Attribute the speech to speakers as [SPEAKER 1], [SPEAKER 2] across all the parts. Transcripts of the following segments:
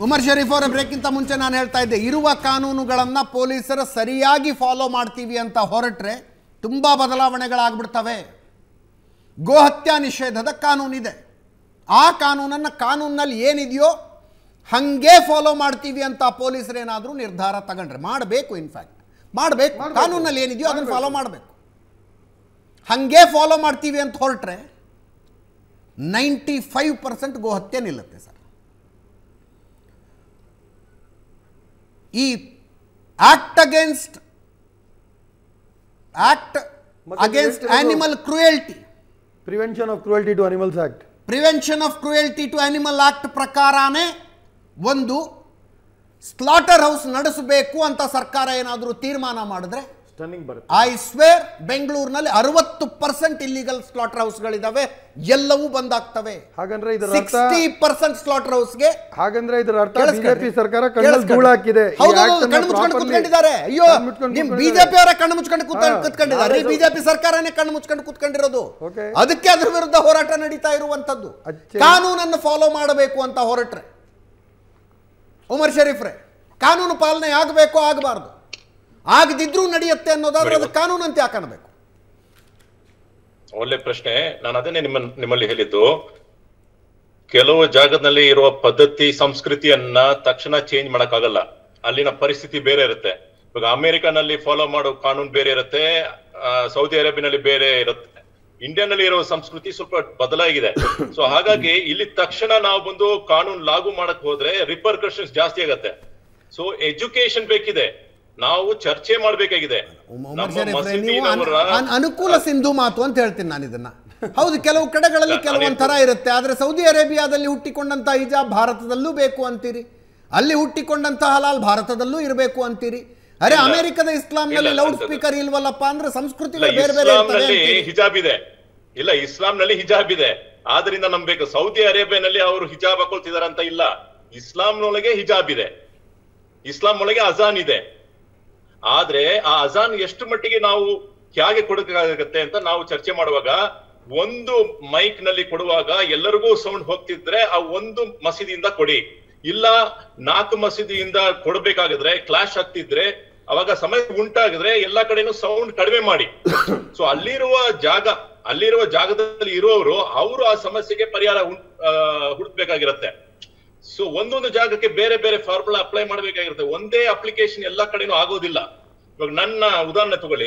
[SPEAKER 1] ಉಮರ್ ಶರೀಫ್ ಅವರ ಬ್ರೇಕ್ಗಿಂತ ಮುಂಚೆ ನಾನು ಹೇಳ್ತಾ ಇದ್ದೆ ಇರುವ ಕಾನೂನುಗಳನ್ನು ಪೊಲೀಸರು ಸರಿಯಾಗಿ ಫಾಲೋ ಮಾಡ್ತೀವಿ ಅಂತ ಹೊರಟ್ರೆ ತುಂಬ ಬದಲಾವಣೆಗಳಾಗ್ಬಿಡ್ತವೆ ಗೋಹತ್ಯಾ ನಿಷೇಧದ ಕಾನೂನಿದೆ ಆ ಕಾನೂನನ್ನು ಕಾನೂನಲ್ಲಿ ಏನಿದೆಯೋ ಹಾಗೆ ಫಾಲೋ ಮಾಡ್ತೀವಿ ಅಂತ ಪೊಲೀಸರು ಏನಾದರೂ ನಿರ್ಧಾರ ತಗೊಂಡ್ರೆ ಮಾಡಬೇಕು ಇನ್ಫ್ಯಾಕ್ಟ್ ಮಾಡಬೇಕು ಕಾನೂನಲ್ಲಿ ಏನಿದೆಯೋ ಅದನ್ನು ಫಾಲೋ ಮಾಡಬೇಕು ಹಾಗೆ ಫಾಲೋ ಮಾಡ್ತೀವಿ ಅಂತ ಹೊರಟ್ರೆ ನೈಂಟಿ ಫೈವ್ ಪರ್ಸೆಂಟ್ ಗೋಹತ್ಯೆ ನಿಲ್ಲುತ್ತೆ ಸರ್ ಈ ಆಕ್ಟ್ ಅಗೇನ್ಸ್ಟ್ ಆಕ್ಟ್
[SPEAKER 2] ಮತ್ತೆ
[SPEAKER 1] ಅಗೇನ್ಸ್ಟ್
[SPEAKER 2] ಹೇಳ್ತಿರೋದು-
[SPEAKER 1] animal cruelty
[SPEAKER 2] prevention of cruelty to animals act
[SPEAKER 1] prevention of cruelty to animal act ಪ್ರಕಾರನೇ ಒಂದು ಸ್ಲಾಟರ್ ಹೌಸ್ ನಡೆಸಬೇಕು ಅಂತ ಸರ್ಕಾರ ಏನಾದರೂ ತೀರ್ಮಾನ ಮಾಡಿದ್ರೆ
[SPEAKER 2] ಸ್ಟನ್ನಿಂಗ್ ಬರುತ್ತೆ
[SPEAKER 1] ಐ ಸ್ವೇರ್ ಬೆಂಗಳೂರಿನಲ್ಲಿ ಅರವತ್ತು ಪರ್ಸೆಂಟ್ ಇಲ್ಲಿಗಲ್ ಸ್ಲಾಟರ್ ಹೌಸ್ಗಳಿದಾವೆ ಎಲ್ಲವೂ ಬಂದಾಗ್ತವೆ
[SPEAKER 2] ಹಾಗಂದ್ರೆ ಇದರ ಅರ್ಥ
[SPEAKER 1] ಸಿಕ್ಸ್ಟಿ ಪರ್ಸೆಂಟ್ ಸ್ಲಾಟರ್ ಹೌಸ್ಗೆ
[SPEAKER 2] ಹಾಗಂದ್ರೆ ಇದರ ಅರ್ಥ
[SPEAKER 1] ಕೇಳಿಸ್ಕೊಳ್ಳಿ.
[SPEAKER 2] ಬಿಜೆಪಿ ಸರ್ಕಾರ ಕಣ್ಣಲ್ಲಿ
[SPEAKER 1] ಕೇಳಿಸ್ಕೊಳ್ಳಿ.
[SPEAKER 2] ಧೂಳು ಹಾಕಿದೆ ಈ
[SPEAKER 1] ಹೌದು, ಹೌದು,
[SPEAKER 2] act ಅನ್ನ
[SPEAKER 1] ಕಣ್ಣು ಮುಚ್ಕೊಂಡು
[SPEAKER 2] properly-
[SPEAKER 1] ಕೂತ್ಕೊಂಡಿದ್ದಾರೆ ಅಯ್ಯೋ
[SPEAKER 2] ಕಣ್ಣು ಮುಚ್ಕೊಂಡು
[SPEAKER 1] ನಿಮ್
[SPEAKER 2] ಕೂತ್ಕೊಂಡಿದ್ದಾರೆ.
[SPEAKER 1] ಬಿಜೆಪಿ ಅವರ ಕಣ್ಣು ಮುಚ್ಕೊಂಡು ಕೂತ್-
[SPEAKER 2] ಹಾ.
[SPEAKER 1] ಕೂತ್ಕೊಂಡಿದ್ದಾರೆ ಈ
[SPEAKER 2] ಹೌದು.
[SPEAKER 1] ಬಿಜೆಪಿ ಸರ್ಕಾರನೇ ಕಣ್ಣು ಮುಚ್ಕೊಂಡು ಕೂತ್ಕೊಂಡಿರೋದು
[SPEAKER 2] Okay.
[SPEAKER 1] ಅದಕ್ಕೆ ಅದ್ರ ವಿರುದ್ಧ ಹೋರಾಟ ನಡೀತಾ ಇರುವಂತದ್ದು
[SPEAKER 2] ಅಚ್ಚೆ.
[SPEAKER 1] ಕಾನೂನನ್ನು ಫಾಲೋ ಮಾಡಬೇಕು ಅಂತ ಹೊರಟ್ರೆ ಉಮರ್ ಶರೀಫ್ರೆ ಕಾನೂನು ಪಾಲನೆ ಆಗಬೇಕು ಆಗಬಾರ್ದು ಆಗದಿದ್ರೂ ನಡೆಯುತ್ತೆ ಅನ್ನೋದಾದ್ರೆ ಅದು ಕಾನೂನಂತೆ ಯಾಕೆ ಅನ್ಬೇಕು
[SPEAKER 3] ಒಳ್ಳೆ ಪ್ರಶ್ನೆ ನಾನು ಅದನ್ನೇ ನಿಮ್ಮ ನಿಮ್ಮಲ್ಲಿ ಹೇಳಿದ್ದು ಕೆಲವು ಜಾಗದಲ್ಲಿ ಇರುವ ಪದ್ಧತಿ ಸಂಸ್ಕೃತಿಯನ್ನ ತಕ್ಷಣ ಚೇಂಜ್ ಮಾಡಕ್ಕಾಗಲ್ಲ ಅಲ್ಲಿನ ಪರಿಸ್ಥಿತಿ ಬೇರೆ ಇರುತ್ತೆ ಇವಾಗ ಅಮೆರಿಕನಲ್ಲಿ ಫಾಲೋ ಮಾಡೋ ಕಾನೂನು ಬೇರೆ ಇರುತ್ತೆ ಆ, ಸೌದಿ ಅರೇಬಿಯಾನಲ್ಲಿ ಬೇರೆ ಇರುತ್ತೆ ಇಂಡಿಯಾನಲ್ಲಿ ಇರೋ ಸಂಸ್ಕೃತಿ ಸ್ವಲ್ಪ ಬದಲಾಗಿದೆ ಸೊ ಹಾಗಾಗಿ ಇಲ್ಲಿ ತಕ್ಷಣ ನಾವು ಬಂದು ಕಾನೂನು ಲಾಗು ಮಾಡಕ್ ಹೋದ್ರೆ ರಿಪರ್ಕಷನ್ಸ್ ಜಾಸ್ತಿ ಆಗತ್ತೆ ಸೊ ಎಜುಕೇಶನ್ ಬೇಕಿದೆ ನಾವು ಚರ್ಚೆ ಮಾಡ್ಬೇಕಾಗಿದೆ
[SPEAKER 1] ಉಮರ್
[SPEAKER 3] ನಮ್ಮ
[SPEAKER 1] ಶರೀಫ್ರೆ ನೀವು ಅನ್-
[SPEAKER 3] ಮಸೀದಿನವರ
[SPEAKER 1] ಅನ್- ಅನುಕೂಲ ಸಿಂಧು ಮಾತು ಅಂತ ಹೇಳ್ತೀನಿ ನಾನು ಇದನ್ನ ಹೌದು ಕೆಲವು ಕಡೆಗಳಲ್ಲಿ ಕೆಲವೊಂದು ಥರ ಇರುತ್ತೆ ಆದರೆ ಸೌದಿ ಅರೇಬಿಯಾದಲ್ಲಿ ಹುಟ್ಟಿಕೊಂಡಂತ ಹಿಜಾಬ್ ಭಾರತದಲ್ಲೂ ಬೇಕು ಅಂತೀರಿ ಅಲ್ಲಿ ಹುಟ್ಟಿಕೊಂಡಂತ ಹಲಾಲ್ ಭಾರತದಲ್ಲೂ ಇರಬೇಕು ಅಂತೀರಿ ಅರೆ
[SPEAKER 3] ಇಲ್ಲ.
[SPEAKER 1] ಅಮೆರಿಕದ ಇಸ್ಲಾಂನಲ್ಲಿ
[SPEAKER 3] ಇಲ್ಲ,
[SPEAKER 1] ಲೌಡ್
[SPEAKER 3] ಅಂತದ್ದು.
[SPEAKER 1] ಸ್ಪೀಕರ್ ಇಲ್ವಲ್ಲಪ್ಪ ಅಂದ್ರೆ
[SPEAKER 3] ಇಲ್ಲ
[SPEAKER 1] ಸಂಸ್ಕೃತಿಗಳು ಬೇರೆ ಬೇರೆ ಇರ್ತವೆ
[SPEAKER 3] ಇಸ್ಲಾಂನಲ್ಲಿ
[SPEAKER 1] ಅಂತೀರಿ.
[SPEAKER 3] ಹಿಜಾಬ್ ಇದೆ ಇಲ್ಲ ಇಸ್ಲಾಂನಲ್ಲಿ ಹಿಜಾಬ್ ಇದೆ ಆದ್ರಿಂದ ನಂಬೇಕು ಸೌದಿ ಅರೇಬಿಯಾನಲ್ಲಿ ಅವರು ಹಿಜಾಬ್ ಹಾಕೊಳ್ತಿದಾರೆ ಅಂತ ಇಲ್ಲ ಇಸ್ಲಾಂನೊಳಗೆ ಹಿಜಾಬ್ ಇದೆ ಇಸ್ಲಾಂ ಒಳಗೆ ಅಜಾನ್ ಇದೆ ಆದ್ರೆ ಆ ಅಜಾನ್ ಎಷ್ಟು ಮಟ್ಟಿಗೆ ನಾವು ಹೇಗೆ ಕೊಡಬೇಕಾಗತ್ತೆ ಅಂತ ನಾವು ಚರ್ಚೆ ಮಾಡುವಾಗ ಒಂದು ಮೈಕ್ ನಲ್ಲಿ ಕೊಡುವಾಗ ಎಲ್ಲರಿಗೂ ಸೌಂಡ್ ಹೋಗ್ತಿದ್ರೆ ಆ ಒಂದು ಮಸೀದಿಯಿಂದ ಕೊಡಿ ಇಲ್ಲ ನಾಲ್ಕು ಮಸೀದಿಯಿಂದ ಕೊಡ್ಬೇಕಾಗಿದ್ರೆ ಕ್ಲಾಶ್ ಆಗ್ತಿದ್ರೆ ಅವಾಗ ಸಮಸ್ಯೆ ಉಂಟಾಗಿದ್ರೆ ಎಲ್ಲಾ ಕಡೆನೂ ಸೌಂಡ್ ಕಡಿಮೆ ಮಾಡಿ ಸೊ ಅಲ್ಲಿರುವ ಜಾಗ ಅಲ್ಲಿರುವ ಜಾಗದಲ್ಲಿ ಇರುವವರು ಅವರು ಆ ಸಮಸ್ಯೆಗೆ ಪರಿಹಾರ ಹುಡ್- ಆ, ಹುಡುಕ್ಬೇಕಾಗಿರತ್ತೆ ಸೊ ಒಂದೊಂದು ಜಾಗಕ್ಕೆ ಬೇರೆ ಬೇರೆ ಫಾರ್ಮುಲಾ ಅಪ್ಲೈ ಮಾಡಬೇಕಾಗಿರುತ್ತೆ ಒಂದೇ ಅಪ್ಲಿಕೇಶನ್ ಎಲ್ಲಾ ಕಡೆನೂ ಆಗೋದಿಲ್ಲ ಇವಾಗ ನನ್ನ ಉದಾಹರಣೆ ತಗೊಳ್ಳಿ